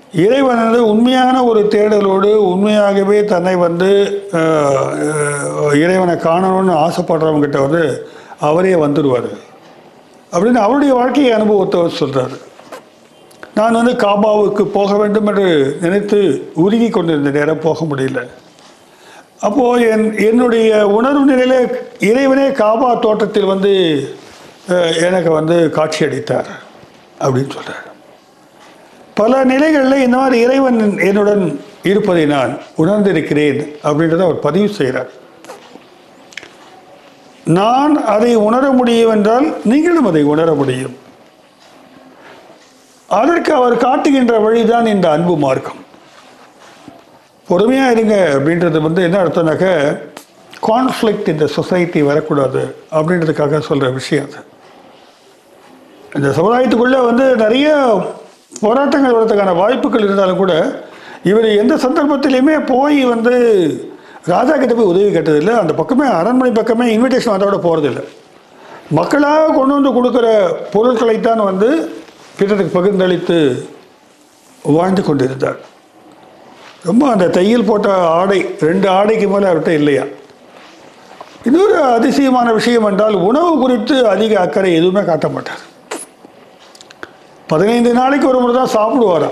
இறைவன் வந்து உண்மையான ஒரு தேடலோடு உண்மையாகவே தன்னை வந்து அஹ், அஹ், இறைவனை காணணும்னு ஆசைப்படுறவங்ககிட்ட வந்து அவரே வந்துடுவார் அப்படின்னு அவருடைய வாழ்க்கை அனுபவத்தை அவர் சொல்கிறாரு நான் வந்து காபாவுக்கு போக வேண்டும் என்று நினைத்து உருகி கொண்டிருந்த நேரம் போக முடியல அப்போது என் என்னுடைய உணர்வு நிலையில இறைவனே காபா தோட்டத்தில் வந்து அஹ், எனக்கு வந்து காட்சி அளித்தார் அப்படின்னு சொல்கிறார் பல நிலைகளில் இந்த மாதிரி இறைவன் என்னுடன் இருப்பதை நான் உணர்ந்திருக்கிறேன் அப்படின்றத அவர் பதிவு செய்கிறார் நான் அதை உணர முடியும் என்றால் நீங்களும் அதை உணர முடியும் அதற்கு அவர் காட்டுகின்ற வழிதான் இந்த அன்பு மார்க்கம் பொறுமையாக இருங்க அப்படின்றது வந்து என்ன அர்த்தம்னாக்க கான்ஃப்ளிக்ட் இந்த சொசைட்டி வரக்கூடாது அப்படின்றதுக்காக சொல்கிற விஷயம் அது இந்த சமுதாயத்துக்குள்ளே வந்து நிறைய போராட்டங்கள் வரதுக்கான வாய்ப்புகள் இருந்தாலும் கூட இவர் எந்த சந்தர்ப்பத்திலையுமே போய் வந்து ராஜா கிட்ட போய் உதவி கேட்டதில்லை அந்த பக்கமே அரண்மனை பக்கமே இன்விடேஷன் அதோட போகிறதில்லை மக்களாக கொண்டு வந்து கொடுக்குற பொருட்களைத்தான் வந்து பிறருக்கு பகிர்ந்தளித்து வாழ்ந்து கொண்டிருந்தார் ரொம்ப அந்த தையல் போட்ட ஆடை ரெண்டு ஆடைக்கு மேலே அவர்கிட்ட இல்லையா இன்னொரு அதிசயமான விஷயம் என்றால் உணவு குறித்து அதிக அக்கறை எதுவுமே காட்ட மாட்டார் பதினைந்து நாளைக்கு ஒரு முறை தான் சாப்பிடுவாராம்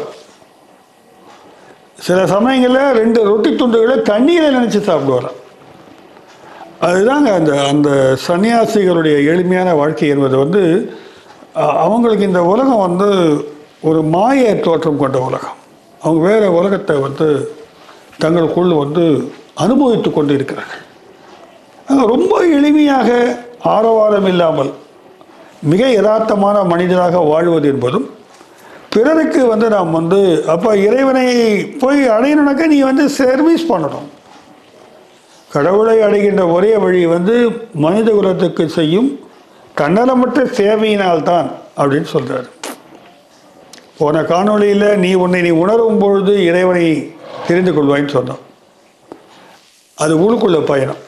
சில சமயங்களில் ரெண்டு ரொட்டி துண்டுகளை தண்ணீரை நினச்சி சாப்பிடுவாராம் அதுதாங்க அந்த அந்த சன்னியாசிகளுடைய எளிமையான வாழ்க்கை என்பது வந்து அ- அவங்களுக்கு இந்த உலகம் வந்து ஒரு மாய தோற்றம் கொண்ட உலகம் அவங்க வேறு உலகத்தை வந்து தங்களுக்குள் வந்து அனுபவித்து கொண்டு இருக்கிறார்கள் அவங்க ரொம்ப எளிமையாக ஆரவாரம் இல்லாமல் மிக யதார்த்தமான மனிதனாக வாழ்வது என்பதும் பிறருக்கு வந்து நாம் வந்து அப்போ இறைவனை போய் அடையணுனாக்கா நீ வந்து சர்வீஸ் பண்ணணும் கடவுளை அடைகின்ற ஒரே வழி வந்து மனித குலத்துக்கு செய்யும் தன்னலமற்ற சேவையினால்தான் அப்படின்னு சொல்றாரு போன காணொளியில் நீ உன்னை நீ உணரும் பொழுது இறைவனை தெரிந்து கொள்வாய்ன்னு சொன்னான் அது உள்ளுக்குள்ள பயணம்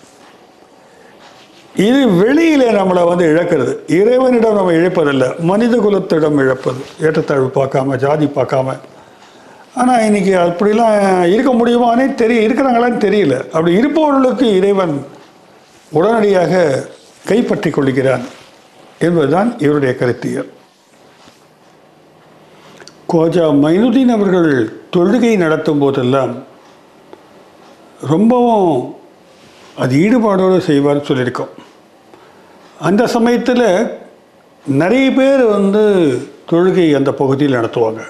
இது வெளியில நம்மளை வந்து இழக்கிறது இறைவனிடம் நம்ம இழப்பதில்லை மனித குலத்திடம் இழப்பது ஏற்றத்தாழ்வு பார்க்காம ஜாதி பார்க்காம ஆனால் இன்னைக்கு அப்படிலாம் இருக்க முடியுமானே தெரிய இருக்கிறாங்களான்னு தெரியல அப்படி இருப்பவர்களுக்கு இறைவன் உடனடியாக கைப்பற்றி கொள்கிறான் என்பதுதான் இவருடைய கருத்தியல் கோஜா மைனுதீன் அவர்கள் தொழுகை நடத்தும் போதெல்லாம் ரொம்பவும் அது ஈடுபாடோடு செய்வார்னு சொல்லியிருக்கோம் அந்த சமயத்தில் நிறைய பேர் வந்து தொழுகை அந்த பகுதியில் நடத்துவாங்க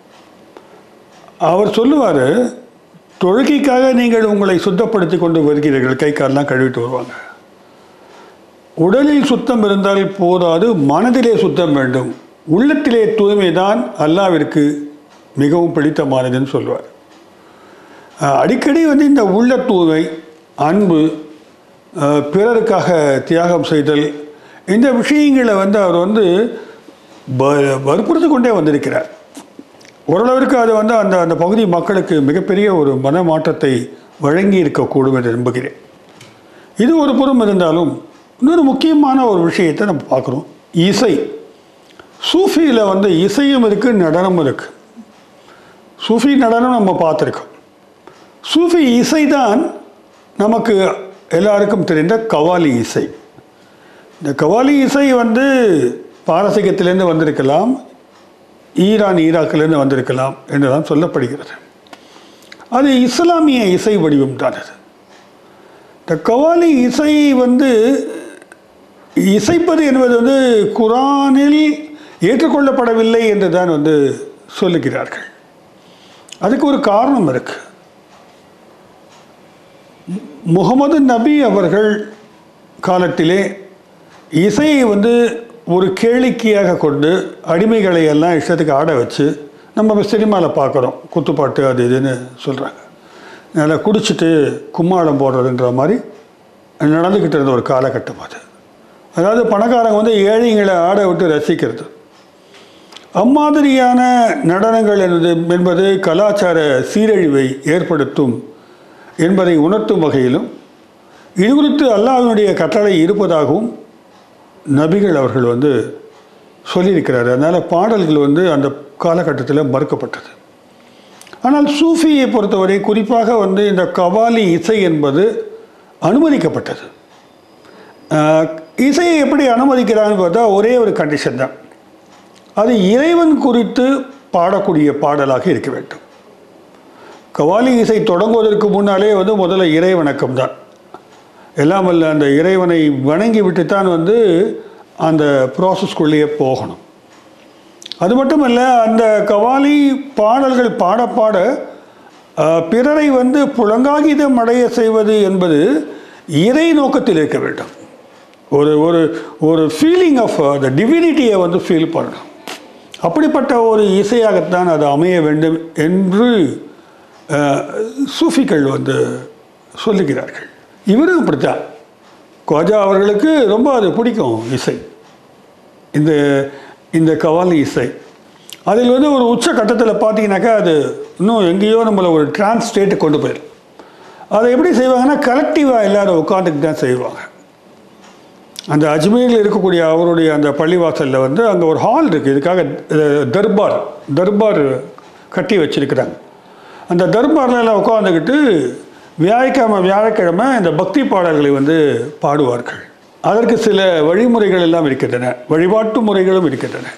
அவர் சொல்லுவார் தொழுகைக்காக நீங்கள் உங்களை சுத்தப்படுத்தி கொண்டு வருகிறீர்கள் கை காலெல்லாம் கழுவிட்டு வருவாங்க உடலில் சுத்தம் இருந்தால் போதாது மனதிலே சுத்தம் வேண்டும் உள்ளத்திலே தூய்மைதான் அல்லாவிற்கு மிகவும் பிடித்தமானதுன்னு சொல்லுவார் அஹ் அடிக்கடி வந்து இந்த உள்ள தூய்மை அன்பு அஹ் பிறருக்காக தியாகம் செய்தல் இந்த விஷயங்களை வந்து அவர் வந்து வ- வற்புறுத்தி கொண்டே வந்திருக்கிறார் ஓரளவிற்கு அது வந்து அந்த அந்த பகுதி மக்களுக்கு மிகப்பெரிய ஒரு மனமாற்றத்தை வழங்கி இருக்கக்கூடும் என்று நம்புகிறேன் இது ஒரு புறம் இருந்தாலும் இன்னொரு முக்கியமான ஒரு விஷயத்தை நம்ம பார்க்குறோம் இசை சூஃபியில் வந்து இசையும் இருக்குது நடனமும் இருக்குது சூஃபி நடனம் நம்ம பார்த்துருக்கோம் சூஃபி இசைதான் நமக்கு எல்லாருக்கும் தெரிந்த கவாலி இசை இந்த கவாலி இசை வந்து பாரசீகத்திலேருந்து வந்திருக்கலாம் ஈரான் ஈராக்கிலேருந்து வந்திருக்கலாம் என்றுதான் சொல்லப்படுகிறது அது இஸ்லாமிய இசை வடிவம் தான் அது இந்த கவாலி இசை வந்து இசைப்பது என்பது வந்து குரானில் ஏற்றுக்கொள்ளப்படவில்லை என்று தான் வந்து சொல்லுகிறார்கள் அதுக்கு ஒரு காரணம் இருக்கு மு- முகமது நபி அவர்கள் காலத்திலே இசையை வந்து ஒரு கேளிக்கையாக கொண்டு அடிமைகளை எல்லாம் இஷ்டத்துக்கு ஆட வச்சு நம்ம சினிமாவில் பார்க்குறோம் குத்துப்பாட்டு அது இதுன்னு சொல்கிறாங்க நல்லா குடிச்சிட்டு கும்மாளம் போடுறதுன்ற மாதிரி நடந்துக்கிட்டு இருந்த ஒரு காலகட்டம் அது அதாவது பணக்காரங்க வந்து ஏழைங்களை ஆட விட்டு ரசிக்கிறது அம்மாதிரியான நடனங்கள் என்பது என்பது கலாச்சார சீரழிவை ஏற்படுத்தும் என்பதை உணர்த்தும் வகையிலும் இது குறித்து அல்லாஹ்வினுடைய கட்டளை இருப்பதாகவும் நபிகள் அவர்கள் வந்து சொல்லியிருக்கிறார் அதனால் பாடல்கள் வந்து அந்த காலகட்டத்தில் மறுக்கப்பட்டது ஆனால் சூஃபியை பொறுத்தவரை குறிப்பாக வந்து இந்த கவாலி இசை என்பது அனுமதிக்கப்பட்டது ஆஹ், இசையை எப்படி அனுமதிக்கிறாங்கன்னு பார்த்தா ஒரே ஒரு கண்டிஷன் தான் அது இறைவன் குறித்து பாடக்கூடிய பாடலாக இருக்க வேண்டும் கவாலி இசை தொடங்குவதற்கு முன்னாலே வந்து முதல்ல இறை வணக்கம் தான் எல்லாம் வல்ல அந்த இறைவனை வணங்கி விட்டுத்தான் வந்து அந்த ப்ராசஸ்க்குள்ளேயே போகணும் அது மட்டுமல்ல அந்த கவாலி பாடல்கள் பாட பாட அஹ், பிறரை வந்து புலங்காகிதம் அடைய செய்வது என்பது இறை நோக்கத்தில் இருக்க வேண்டும் ஒரு ஒரு ஒரு ஃபீலிங் ஆஃப் த டிவினிட்டியை வந்து ஃபீல் பண்ணணும் அப்படிப்பட்ட ஒரு இசையாகத்தான் அது அமைய வேண்டும் என்று அஹ், சூஃபிகள் வந்து சொல்லுகிறார்கள் இவரும் அப்படித்தான் கோஜா அவர்களுக்கு ரொம்ப அது பிடிக்கும் இசை இந்த இந்த கவாலி இசை அதில் வந்து ஒரு உச்ச கட்டத்தில் பார்த்தீங்கன்னாக்கா அது இன்னும் எங்கேயோ நம்மளை ஒரு டிரான்ஸ் ஸ்டேட்டுக்கு கொண்டு போயிடும் அதை எப்படி செய்வாங்கன்னா கலெக்டிவாக எல்லாரும் உட்காந்துட்டு தான் செய்வாங்க அந்த அஜ்மீரில் இருக்கக்கூடிய அவருடைய அந்த பள்ளிவாசலில் வந்து அங்கே ஒரு ஹால் இருக்குது இதுக்காக அஹ், தர்பார் தர்பார் கட்டி வச்சிருக்கிறாங்க அந்த தர்பாரில் எல்லாம் உட்காந்துக்கிட்டு வியாழக்கிழமை வியாழக்கிழமை இந்த பக்தி பாடல்களை வந்து பாடுவார்கள் அதற்கு சில வழிமுறைகள் எல்லாம் இருக்கின்றன வழிபாட்டு முறைகளும் இருக்கின்றன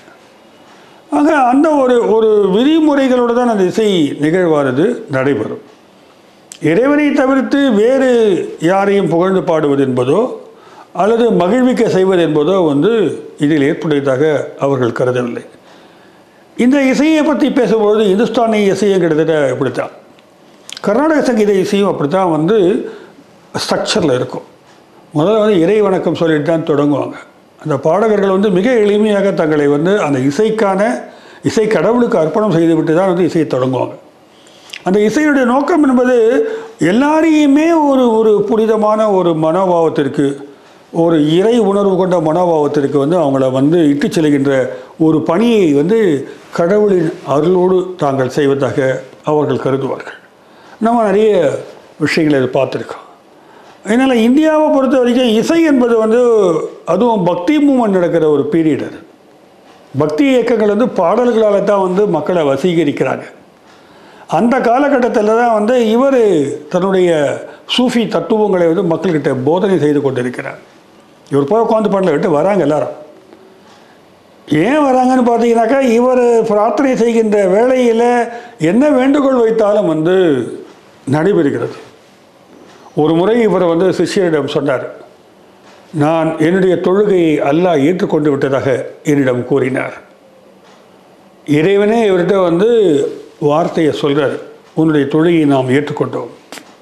ஆக அந்த ஒரு ஒரு விதிமுறைகளோடு தான் அந்த இசை நிகழ்வானது நடைபெறும் இறைவனை தவிர்த்து வேறு யாரையும் புகழ்ந்து பாடுவது என்பதோ அல்லது மகிழ்விக்க செய்வது என்பதோ வந்து இதில் ஏற்புடையதாக அவர்கள் கருதவில்லை இந்த இசையை பற்றி பேசும்பொழுது இந்துஸ்தானி இசையும் கிட்டத்தட்ட இப்படித்தான் கர்நாடக சங்கீத இசையும் அப்படித்தான் வந்து ஸ்ட்ரக்சரில் இருக்கும் முதல்ல வந்து இறை வணக்கம் சொல்லிட்டு தான் தொடங்குவாங்க அந்த பாடகர்கள் வந்து மிக எளிமையாக தங்களை வந்து அந்த இசைக்கான இசை கடவுளுக்கு அர்ப்பணம் செய்துவிட்டு தான் வந்து இசையை தொடங்குவாங்க அந்த இசையுடைய நோக்கம் என்பது எல்லாரையுமே ஒரு ஒரு புனிதமான ஒரு மனோபாவத்திற்கு ஒரு இறை உணர்வு கொண்ட மனோபாவத்திற்கு வந்து அவங்கள வந்து இட்டுச் செல்கின்ற ஒரு பணியை வந்து கடவுளின் அருளோடு தாங்கள் செய்வதாக அவர்கள் கருதுவார்கள் நம்ம நிறைய விஷயங்களை இதை பார்த்துருக்கோம் அதனால் இந்தியாவை பொறுத்த வரைக்கும் இசை என்பது வந்து அதுவும் பக்தி மூமெண்ட் நடக்கிற ஒரு பீரியட் அது பக்தி இயக்கங்கள் வந்து பாடல்களால் தான் வந்து மக்களை வசீகரிக்கிறாங்க அந்த காலகட்டத்தில் தான் வந்து இவர் தன்னுடைய சூஃபி தத்துவங்களை வந்து மக்கள்கிட்ட போதனை செய்து கொண்டிருக்கிறார் இவர் போய் உட்காந்து பண்ணல விட்டு வராங்க எல்லாரும் ஏன் வராங்கன்னு பார்த்தீங்கன்னாக்கா இவர் பிரார்த்தனை செய்கின்ற வேளையில் என்ன வேண்டுகோள் வைத்தாலும் வந்து நடைபெறுகிறது ஒரு முறை இவர் வந்து சிஷ்யரிடம் சொன்னார் நான் என்னுடைய தொழுகையை அல்லாஹ் ஏற்றுக்கொண்டு விட்டதாக என்னிடம் கூறினார் இறைவனே இவர்கிட்ட வந்து வார்த்தையை சொல்கிறார் உன்னுடைய தொழுகையை நாம் ஏற்றுக்கொண்டோம்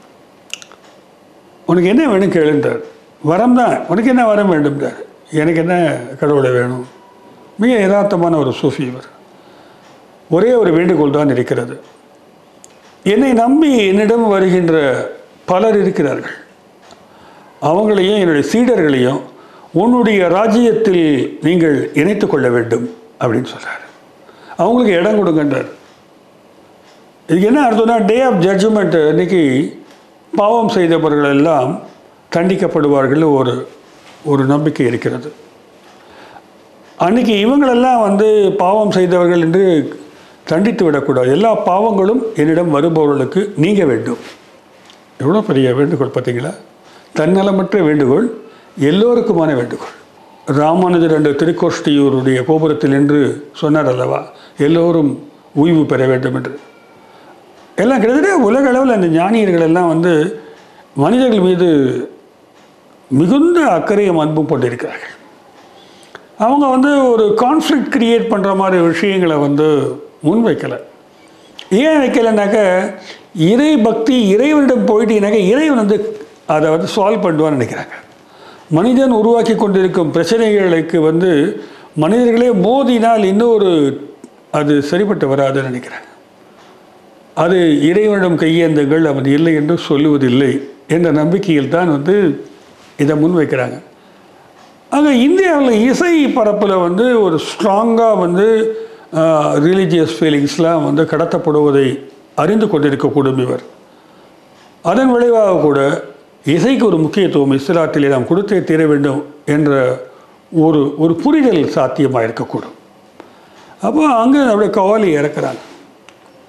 உனக்கு என்ன வேணும் கேளுன்றார் வரம் தான் உனக்கு என்ன வரம் வேண்டும்ன்றார் எனக்கு என்ன கடவுளை வேணும் மிக யதார்த்தமான ஒரு சூஃபி இவர் ஒரே ஒரு வேண்டுகோள் தான் இருக்கிறது என்னை நம்பி என்னிடம் வருகின்ற பலர் இருக்கிறார்கள் அவங்களையும் என்னுடைய சீடர்களையும் உன்னுடைய ராஜ்யத்தில் நீங்கள் இணைத்து கொள்ள வேண்டும் அப்படின்னு சொல்றார் அவங்களுக்கு இடம் கொடுங்கன்றார் இதுக்கு என்ன அர்த்தம்னா டே ஆஃப் ஜட்ஜ்மெண்ட் அன்னைக்கு பாவம் செய்தவர்கள் எல்லாம் தண்டிக்கப்படுவார்கள் ஒரு ஒரு நம்பிக்கை இருக்கிறது அன்னைக்கு இவங்களெல்லாம் வந்து பாவம் செய்தவர்கள் என்று தண்டித்து விடக்கூடாது எல்லா பாவங்களும் என்னிடம் வருபவர்களுக்கு நீங்க வேண்டும் எவ்வளோ பெரிய வேண்டுகோள் பார்த்தீங்களா தன்னலமற்ற வேண்டுகோள் எல்லோருக்குமான வேண்டுகோள் ராமானுஜர் என்ற திருக்கோஷ்டியூருடைய கோபுரத்தில் என்று சொன்னார் அல்லவா எல்லோரும் ஓய்வு பெற வேண்டும் என்று எல்லாம் கிட்டத்தட்ட உலக அளவில் அந்த ஞானியர்கள் எல்லாம் வந்து மனிதர்கள் மீது மிகுந்த அக்கறையும் அன்பும் கொண்டிருக்கிறார்கள் அவங்க வந்து ஒரு கான்ஃப்ளிக்ட் கிரியேட் பண்ணுற மாதிரி விஷயங்களை வந்து முன்வைக்கலை ஏன் வைக்கலைனாக்க இறை பக்தி இறைவனிடம் போயிட்டீங்கன்னாக்க இறைவன் வந்து அதை வந்து சால்வ் பண்ணுவான்னு நினைக்கிறாங்க மனிதன் உருவாக்கி கொண்டிருக்கும் பிரச்சனைகளுக்கு வந்து மனிதர்களே மோதினால் இன்னொரு அது சரிப்பட்டு வராதுன்னு நினைக்கிறாங்க அது இறைவனிடம் கையேந்துங்கள் அவன் இல்லை என்று சொல்லுவதில்லை என்ற நம்பிக்கையில் தான் வந்து இதை முன்வைக்கிறாங்க ஆக இந்தியாவில் இசை பரப்பில் வந்து ஒரு ஸ்ட்ராங்காக வந்து ரிலீஜியஸ் ஃபீலிங்ஸ்லாம் வந்து கடத்தப்படுவதை அறிந்து கொண்டிருக்கக்கூடும் இவர் அதன் விளைவாக கூட இசைக்கு ஒரு முக்கியத்துவம் இஸ்லாத்திலே நாம் கொடுத்தே தீர வேண்டும் என்ற ஒரு ஒரு புரிதல் சாத்தியமாக இருக்கக்கூடும் அப்போ அங்கே அப்படியே கவாலி இறக்குறாங்க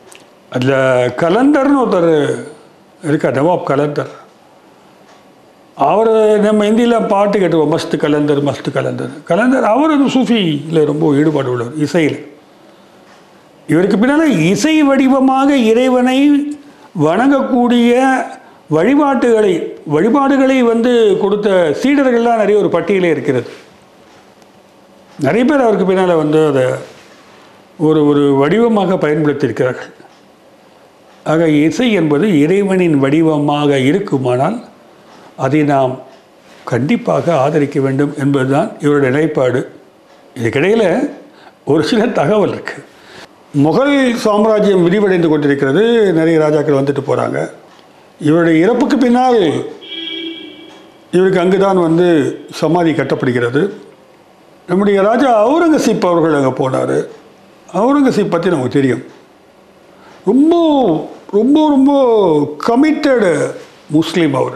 அதில் கலந்தர்னு ஒருத்தர் இருக்கார் நவாப் கலந்தர் அவர் நம்ம இந்தியில் பாட்டு கேட்டுவோம் மஸ்து கலந்தர் மஸ்து கலந்தர் கலந்தர் அவர் அந்த சூஃபியில் ரொம்ப ஈடுபாடு உள்ளவர் இசையில் இவருக்கு பின்னால் இசை வடிவமாக இறைவனை வணங்கக்கூடிய வழிபாட்டுகளை வழிபாடுகளை வந்து கொடுத்த சீடர்கள்லாம் நிறைய ஒரு பட்டியலே இருக்கிறது நிறைய பேர் அவருக்கு பின்னால் வந்து அதை ஒரு ஒரு வடிவமாக பயன்படுத்தியிருக்கிறார்கள் ஆக இசை என்பது இறைவனின் வடிவமாக இருக்குமானால் அதை நாம் கண்டிப்பாக ஆதரிக்க வேண்டும் என்பதுதான் இவருடைய நிலைப்பாடு இதுக்கிடையில் ஒரு சில தகவல் இருக்குது முகல் சாம்ராஜ்யம் விரிவடைந்து கொண்டிருக்கிறது நிறைய ராஜாக்கள் வந்துட்டு போகிறாங்க இவருடைய இறப்புக்கு பின்னால் இவருக்கு அங்குதான் வந்து சமாதி கட்டப்படுகிறது நம்முடைய ராஜா அவுரங்கசீப் அவர்கள் அங்கே போனார் அவுரங்கசீப் பற்றி நமக்கு தெரியும் ரொம்ப ரொம்ப ரொம்ப கமிட்டடு முஸ்லீம் அவர்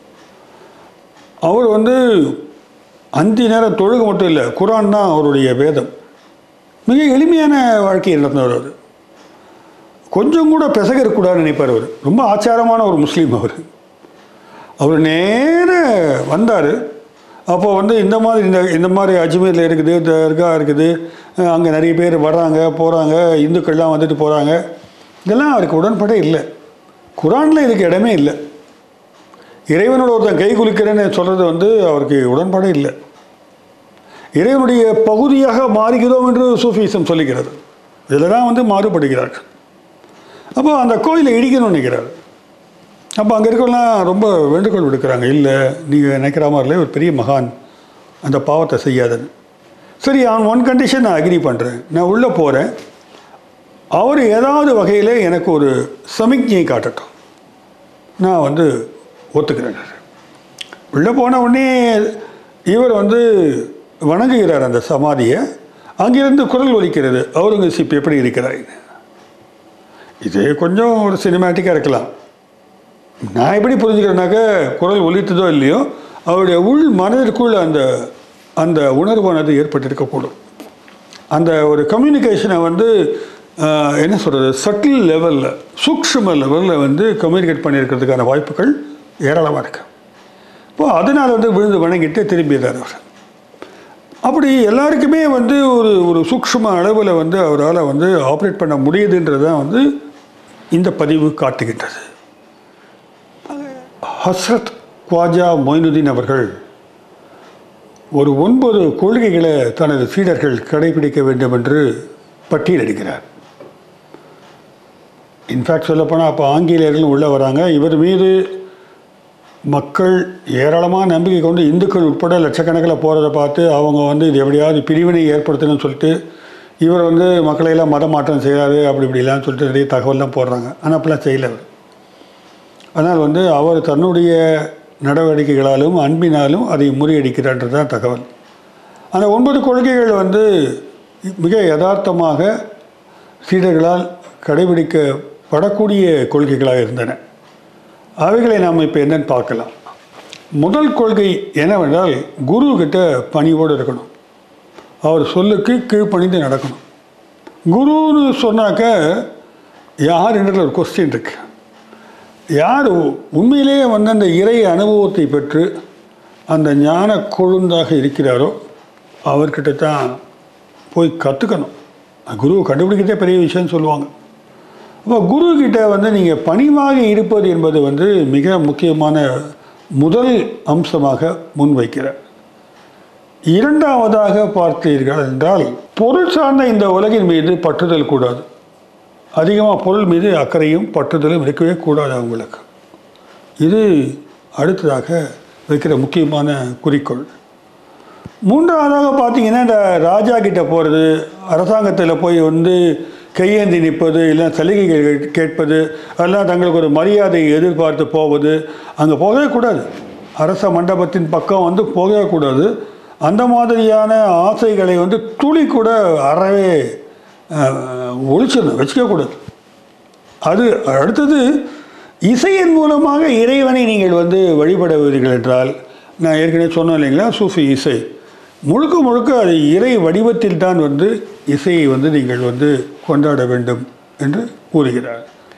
அவர் வந்து அஞ்சு நேரம் தொழுக மட்டும் இல்லை குரான் தான் அவருடைய வேதம் மிக எளிமையான வாழ்க்கையை நடந்தவர் அவர் கொஞ்சம் கூட பிசக இருக்கக்கூடாதுன்னு நினைப்பார் அவர் ரொம்ப ஆச்சாரமான ஒரு முஸ்லீம் அவர் அவர் நேர வந்தார் அப்போ வந்து இந்த மாதிரி இந்த இந்த மாதிரி அஜ்மீரில் இருக்குது தர்கா இருக்குது அங்கே நிறைய பேர் வர்றாங்க போகிறாங்க இந்துக்கள்லாம் வந்துட்டு போகிறாங்க இதெல்லாம் அவருக்கு உடன்படே இல்லை குரானில் இதுக்கு இடமே இல்லை இறைவனோட ஒருத்தன் கை குலுக்கிறேன்னு சொல்கிறது வந்து அவருக்கு உடன்பாடே இல்லை இறைவனுடைய பகுதியாக மாறுகிறோம் என்று சூஃபிசம் சொல்லுகிறது இதில் தான் வந்து மாறுபடுகிறார்கள் அப்போ அந்த கோயிலை இடிக்கணும்னு நினைக்கிறார் அப்போ அங்கே இருக்கவங்களாம் ரொம்ப வேண்டுகோள் விடுக்கிறாங்க இல்லை நீங்கள் நினைக்கிற மாதிரிலே ஒரு பெரிய மகான் அந்த பாவத்தை செய்யாதுன்னு சரி அவன் ஒன் கண்டிஷன் நான் அக்ரி பண்ணுறேன் நான் உள்ளே போகிறேன் அவர் ஏதாவது வகையில் எனக்கு ஒரு சமிக்ஞையை காட்டட்டும் நான் வந்து ஒத்துக்கிறேன் உள்ளே போன உடனே இவர் வந்து வணங்குகிறார் அந்த சமாதியை அங்கிருந்து குரல் ஒலிக்கிறது அவுரங்கசீப் எப்படி இருக்கிறாய்ன்னு இது கொஞ்சம் ஒரு சினிமேட்டிக்காக இருக்கலாம் நான் எப்படி புரிஞ்சுக்கிறேனாக்க குரல் ஒலித்ததோ இல்லையோ அவருடைய உள் மனதிற்குள் அந்த அந்த உணர்வானது ஏற்பட்டிருக்கக்கூடும் அந்த ஒரு கம்யூனிகேஷனை வந்து ஆஹ், என்ன சொல்கிறது சட்டில் லெவலில் சூக்ஷ்ம லெவலில் வந்து கம்யூனிகேட் பண்ணியிருக்கிறதுக்கான வாய்ப்புகள் ஏராளமாக இருக்கு இப்போ அதனால் வந்து விழுந்து வணங்கிட்டு திரும்பிடுறார் அவர் அப்படி எல்லாருக்குமே வந்து ஒரு ஒரு சூக்ஷ்ம அளவில் வந்து அவரால் வந்து ஆப்ரேட் பண்ண முடியுதுன்றது தான் வந்து இந்த பதிவு காட்டுகின்றது ஹஸ்ரத் குவாஜா மொய்னுதீன் அவர்கள் ஒரு ஒன்பது கொள்கைகளை தனது சீடர்கள் கடைபிடிக்க வேண்டும் என்று பட்டியலிடுகிறார் இன்ஃபேக்ட் சொல்லப்போனால் அப்போ ஆங்கிலேயர்கள் உள்ளே வராங்க இவர் மீது மக்கள் ஏராளமான நம்பிக்கை கொண்டு இந்துக்கள் உட்பட லட்சக்கணக்கில் போகிறத பார்த்து அவங்க வந்து இது எப்படியாவது பிரிவினை ஏற்படுத்தணும்னு சொல்லிட்டு இவர் வந்து மக்களையெல்லாம் மத மாற்றம் செய்கிறாரு அப்படி இப்படிலாம் சொல்லிட்டு நிறைய தகவல்லாம் போடுறாங்க ஆனால் அப்படிலாம் செய்யலை அவர் ஆனால் வந்து அவர் தன்னுடைய நடவடிக்கைகளாலும் அன்பினாலும் அதை முறியடிக்கிறான்றது தான் தகவல் அந்த ஒன்பது கொள்கைகள் வந்து மிக யதார்த்தமாக சீடர்களால் கடைபிடிக்கப்படக்கூடிய கொள்கைகளாக இருந்தன அவைகளை நாம் இப்போ என்னன்னு பார்க்கலாம் முதல் கொள்கை என்னவென்றால் குரு கிட்ட பணிவோடு இருக்கணும் அவர் சொல்லுக்கு கீழ்ப்பணிந்து நடக்கணும் குருன்னு சொன்னாக்க யார் என்ற ஒரு கொஸ்டின் இருக்கு யார் உண்மையிலேயே வந்து அந்த இறை அனுபவத்தை பெற்று அந்த ஞான கொழுந்தாக இருக்கிறாரோ அவர்கிட்ட தான் போய் கற்றுக்கணும் குருவை கண்டுபிடிக்கிறதே பெரிய விஷயம்னு சொல்லுவாங்க அப்போ குரு கிட்ட வந்து நீங்கள் பணிவாக இருப்பது என்பது வந்து மிக முக்கியமான முதல் அம்சமாக முன்வைக்கிறார் இரண்டாவதாக பார்த்தீர்கள் என்றால் பொருள் சார்ந்த இந்த உலகின் மீது பற்றுதல் கூடாது அதிகமாக பொருள் மீது அக்கறையும் பற்றுதலும் இருக்கவே கூடாது அவங்களுக்கு இது அடுத்ததாக வைக்கிற முக்கியமான குறிக்கோள் மூன்றாவதாக பார்த்தீங்கன்னா இந்த ராஜா கிட்ட போகிறது அரசாங்கத்தில் போய் வந்து கையேந்தி நிற்பது இல்லை சலுகைகள் கேட்பது அதெல்லாம் தங்களுக்கு ஒரு மரியாதையை எதிர்பார்த்து போவது அங்கே போகவே கூடாது அரச மண்டபத்தின் பக்கம் வந்து போகவே கூடாது அந்த மாதிரியான ஆசைகளை வந்து துளி கூட அறவே அஹ், ஒழிச்சிடணும் வச்சுக்கக்கூடாது அது அடுத்தது இசையின் மூலமாக இறைவனை நீங்கள் வந்து வழிபடுவீர்கள் என்றால் நான் ஏற்கனவே சொன்னேன் இல்லைங்களா சூஃபி இசை முழுக்க முழுக்க அது இறை வடிவத்தில் தான் வந்து இசையை வந்து நீங்கள் வந்து கொண்டாட வேண்டும் என்று கூறுகிறார்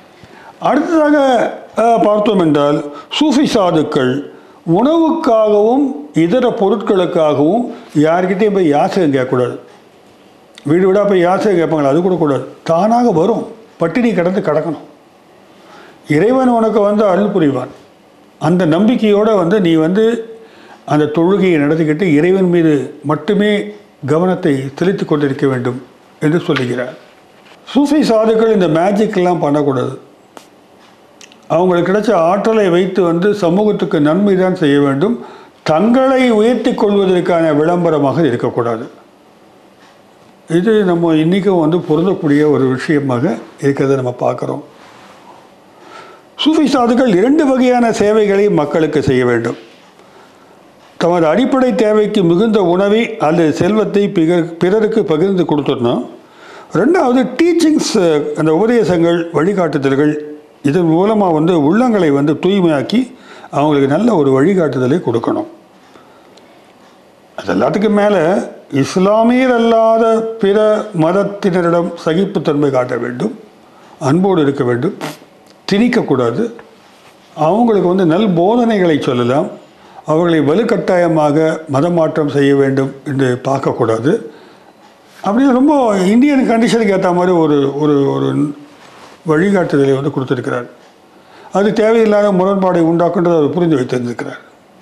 அடுத்ததாக அஹ், பார்த்தோம் என்றால் சூஃபி சாதுக்கள் உணவுக்காகவும் இதர பொருட்களுக்காகவும் யார்கிட்டயும் போய் யாசகம் கேட்கக்கூடாது வீடு வீடாக போய் யாசகம் கேட்பாங்களா அது கூட கூடாது தானாக வரும் பட்டினி கிடந்து கிடக்கணும் இறைவன் உனக்கு வந்து அருள் புரிவான் அந்த நம்பிக்கையோடு வந்து நீ வந்து அந்த தொழுகையை நடத்திக்கிட்டு இறைவன் மீது மட்டுமே கவனத்தை செலுத்தி கொண்டிருக்க வேண்டும் என்று சொல்லுகிறார் சூஃபி சாதுக்கள் இந்த மேஜிக்லாம் பண்ணக்கூடாது அவங்களுக்கு கிடைச்ச ஆற்றலை வைத்து வந்து சமூகத்துக்கு நன்மை தான் செய்ய வேண்டும் தங்களை உயர்த்தி கொள்வதற்கான விளம்பரமாக இருக்கக்கூடாது இது நம்ம இன்றைக்கும் வந்து பொருந்தக்கூடிய ஒரு விஷயமாக இருக்கிறத நம்ம பார்க்குறோம் சூஃபி சாதுக்கள் இரண்டு வகையான சேவைகளை மக்களுக்கு செய்ய வேண்டும் தமது அடிப்படை தேவைக்கு மிகுந்த உணவை அல்லது செல்வத்தை பிகர் பிறருக்கு பகிர்ந்து கொடுத்துடணும் ரெண்டாவது டீச்சிங்ஸ் அந்த உபதேசங்கள் வழிகாட்டுதல்கள் இதன் மூலமாக வந்து உள்ளங்களை வந்து தூய்மையாக்கி அவங்களுக்கு நல்ல ஒரு வழிகாட்டுதலை கொடுக்கணும் அது எல்லாத்துக்கும் மேலே இஸ்லாமியர் அல்லாத பிற மதத்தினரிடம் சகிப்புத்தன்மை காட்ட வேண்டும் அன்போடு இருக்க வேண்டும் திணிக்கக்கூடாது அவங்களுக்கு வந்து நல் போதனைகளை சொல்லலாம் அவர்களை வலுக்கட்டாயமாக மதமாற்றம் செய்ய வேண்டும் என்று பார்க்கக்கூடாது அப்படின்னு ரொம்ப இந்தியன் கண்டிஷனுக்கு ஏற்ற மாதிரி ஒரு ஒரு ஒரு வழிகாட்டுதலை வந்து கொடுத்துருக்கிறார் அது தேவையில்லாத முரண்பாடை உண்டாக்குன்றதை அவர் புரிந்து வைத்திருந்திருக்கிறார்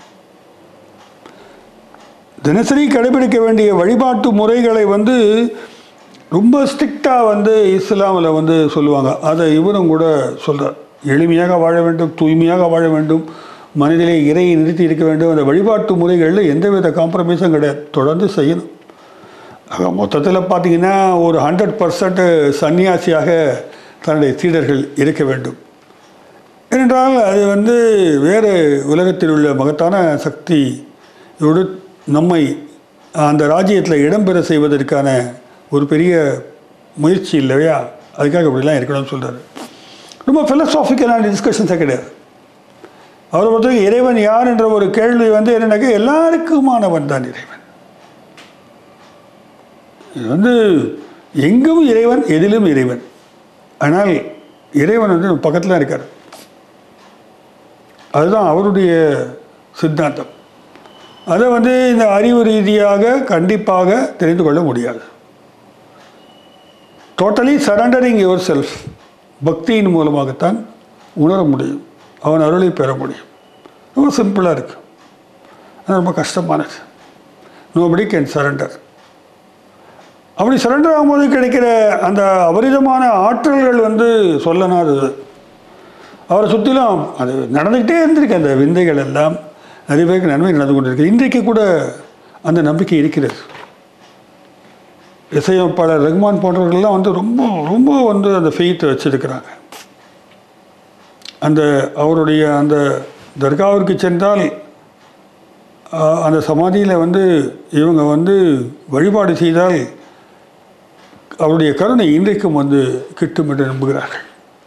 தினசரி கடைபிடிக்க வேண்டிய வழிபாட்டு முறைகளை வந்து ரொம்ப ஸ்ட்ரிக்டாக வந்து இஸ்லாமில் வந்து சொல்லுவாங்க அதை இவரும் கூட சொல்கிறார் எளிமையாக வாழ வேண்டும் தூய்மையாக வாழ வேண்டும் மனதிலே இறையை நிறுத்தி இருக்க வேண்டும் அந்த வழிபாட்டு முறைகளில் எந்தவித காம்ப்ரமைஸும் கிடையாது தொடர்ந்து செய்யணும் ஆக மொத்தத்தில் பார்த்தீங்கன்னா ஒரு ஹண்ட்ரட் பர்சன்ட் சன்னியாசியாக தன்னுடைய சீடர்கள் இருக்க வேண்டும் ஏனென்றால் அது வந்து வேறு உலகத்தில் உள்ள மகத்தான சக்தியோடு நம்மை அந்த ராஜ்யத்தில் இடம்பெற செய்வதற்கான ஒரு பெரிய முயற்சி இல்லையா அதுக்காக இப்படிலாம் இருக்கணும்னு சொல்கிறாரு ரொம்ப ஃபிலசாஃபிக்கலான டிஸ்கஷன்ஸே கிடையாது அவரை பொறுத்தவரைக்கும் இறைவன் யார் என்ற ஒரு கேள்வி வந்து என்னன்னாக்கா எல்லாருக்குமானவன் தான் இறைவன் இது வந்து எங்கும் இறைவன் எதிலும் இறைவன் ஆனால் இறைவன் வந்து நம்ம பக்கத்தில் இருக்கார் அதுதான் அவருடைய சித்தாந்தம் அதை வந்து இந்த அறிவு ரீதியாக கண்டிப்பாக தெரிந்து கொள்ள முடியாது டோட்டலி சரண்டரிங் யுவர் செல்ஃப் பக்தியின் மூலமாகத்தான் உணர முடியும் அவன் அருளை பெற முடியும் ரொம்ப சிம்பிளாக இருக்கு அது ரொம்ப கஷ்டமானது நோபடி கேன் சரண்டர் அப்படி சரண்டர் ஆகும்போது கிடைக்கிற அந்த அபரிதமான ஆற்றல்கள் வந்து சொல்லனாதது அவரை சுற்றிலும் அது நடந்துக்கிட்டே இருந்திருக்கு அந்த விந்தைகள் எல்லாம் நிறைய பேருக்கு நன்மை நடந்து கொண்டிருக்கு இன்றைக்கு கூட அந்த நம்பிக்கை இருக்கிறது இசையமைப்பாளர் ரஹ்மான் போன்றவர்கள்லாம் வந்து ரொம்ப ரொம்ப வந்து அந்த ஃபெய்த்தை வச்சிருக்கிறாங்க அந்த அவருடைய அந்த தர்காவிற்கு சென்றால் ஆஹ், அந்த சமாதியில் வந்து இவங்க வந்து வழிபாடு செய்தால் அவருடைய கருணை இன்றைக்கும் வந்து கிட்டும் என்று நம்புகிறார்கள்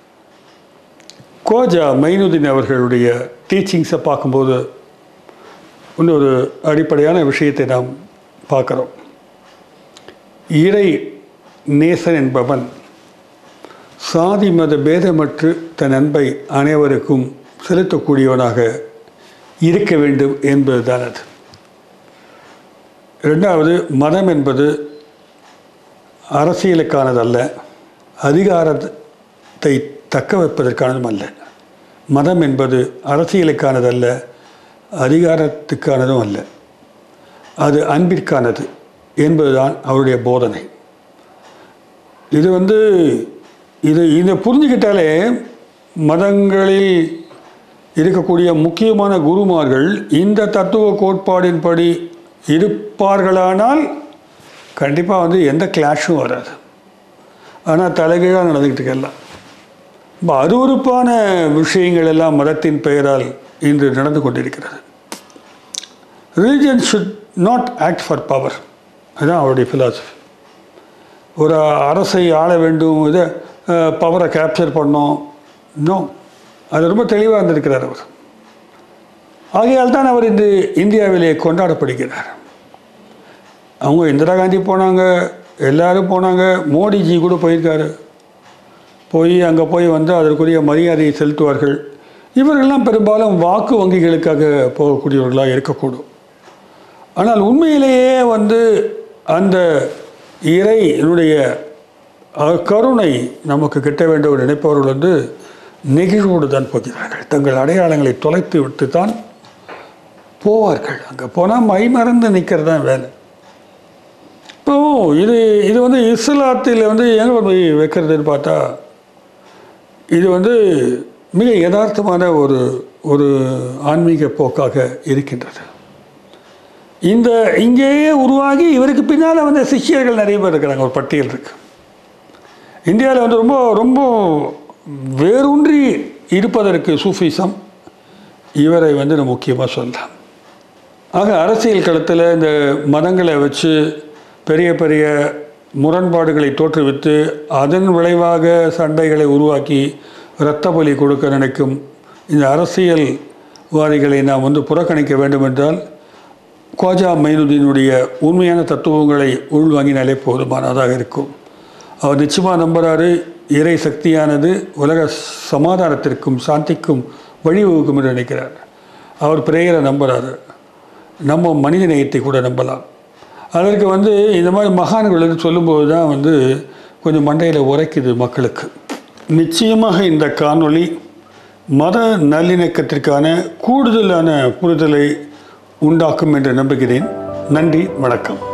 கோஜா மைனுதீன் அவர்களுடைய டீச்சிங்ஸை பார்க்கும்போது இன்னொரு அடிப்படையான விஷயத்தை நாம் பார்க்குறோம் இறை நேசன் என்பவன் சாதி மத பேதமற்று தன் அன்பை அனைவருக்கும் செலுத்தக்கூடியவனாக இருக்க வேண்டும் என்பதுதான் அது ரெண்டாவது மதம் என்பது அரசியலுக்கானதல்ல அதிகாரத்தை தக்க வைப்பதற்கானதும் அல்ல மதம் என்பது அரசியலுக்கானதல்ல அதிகாரத்துக்கானதும் அல்ல அது அன்பிற்கானது என்பதுதான் அவருடைய போதனை இது வந்து இது இதை புரிஞ்சுக்கிட்டாலே மதங்களில் இருக்கக்கூடிய முக்கியமான குருமார்கள் இந்த தத்துவ கோட்பாடின்படி இருப்பார்களானால் கண்டிப்பாக வந்து எந்த கிளாஷும் வராது ஆனால் தலைகீழாக நடந்துக்கிட்டு இருக்கு எல்லாம் ரொம்ப அருவருப்பான விஷயங்கள் எல்லாம் மதத்தின் பெயரால் இன்று நடந்து கொண்டிருக்கிறது religion should not act for power அதுதான் அவருடைய ஃபிலாசபி ஒரு அரசை ஆள வேண்டும் இதை பவரை கேப்சர் பண்ணோம் இன்னும் அது ரொம்ப தெளிவாக இருந்திருக்கிறார் அவர் ஆகையால் தான் அவர் இந்த இந்தியாவிலே கொண்டாடப்படுகிறார் அவங்க இந்திரா காந்தி போனாங்க எல்லாரும் போனாங்க மோடிஜி கூட போயிருக்காரு போய் அங்கே போய் வந்து அதற்குரிய மரியாதையை செலுத்துவார்கள் இவர்கள்லாம் பெரும்பாலும் வாக்கு வங்கிகளுக்காக போகக்கூடியவர்களாக இருக்கக்கூடும் ஆனால் உண்மையிலேயே வந்து அந்த இறையினுடைய அஹ், கருணை நமக்கு கிட்ட வேண்டும் நினைப்பவர்கள் வந்து நெகிழ்வோடு தான் போகிறார்கள் தங்கள் அடையாளங்களை தொலைத்து விட்டு தான் போவார்கள் அங்கே போனால் மை மறந்து நிற்கிறது தான் வேலை இப்போ இது இது வந்து இஸ்லாத்தில் வந்து எங்கே கொண்டு போய் வைக்கிறதுன்னு பார்த்தா இது வந்து மிக யதார்த்தமான ஒரு ஒரு ஆன்மீக போக்காக இருக்கின்றது இந்த இங்கேயே உருவாகி இவருக்கு பின்னால் வந்த சிஷ்யர்கள் நிறைய பேர் இருக்கிறாங்க ஒரு பட்டியல் இருக்கு இந்தியாவில் வந்து ரொம்ப ரொம்ப வேரூன்றி இருப்பதற்கு சூஃபிசம் இவரை வந்து நம்ம முக்கியமாக சொல்லலாம் ஆக அரசியல் களத்தில் இந்த மதங்களை வச்சு பெரிய பெரிய முரண்பாடுகளை தோற்றுவித்து அதன் விளைவாக சண்டைகளை உருவாக்கி இரத்த பலி கொடுக்க நினைக்கும் இந்த அரசியல்வாதிகளை நாம் வந்து புறக்கணிக்க வேண்டும் என்றால் குவாஜா மைனுதீனுடைய உண்மையான தத்துவங்களை உள்வாங்கினாலே போதுமானதாக இருக்கும் அவர் நிச்சயமாக நம்புகிறாரு இறை சக்தியானது உலக சமாதானத்திற்கும் சாந்திக்கும் வழிவகுக்கும் என்று நினைக்கிறார் அவர் பிரேயரை நம்புகிறாரு நம்ம மனித நேயத்தை கூட நம்பலாம் அதற்கு வந்து இந்த மாதிரி மகான்கள் வந்து சொல்லும்போது தான் வந்து கொஞ்சம் மண்டையில் உரைக்குது மக்களுக்கு நிச்சயமாக இந்த காணொளி மத நல்லிணக்கத்திற்கான கூடுதலான புரிதலை உண்டாக்கும் என்று நம்புகிறேன் நன்றி வணக்கம்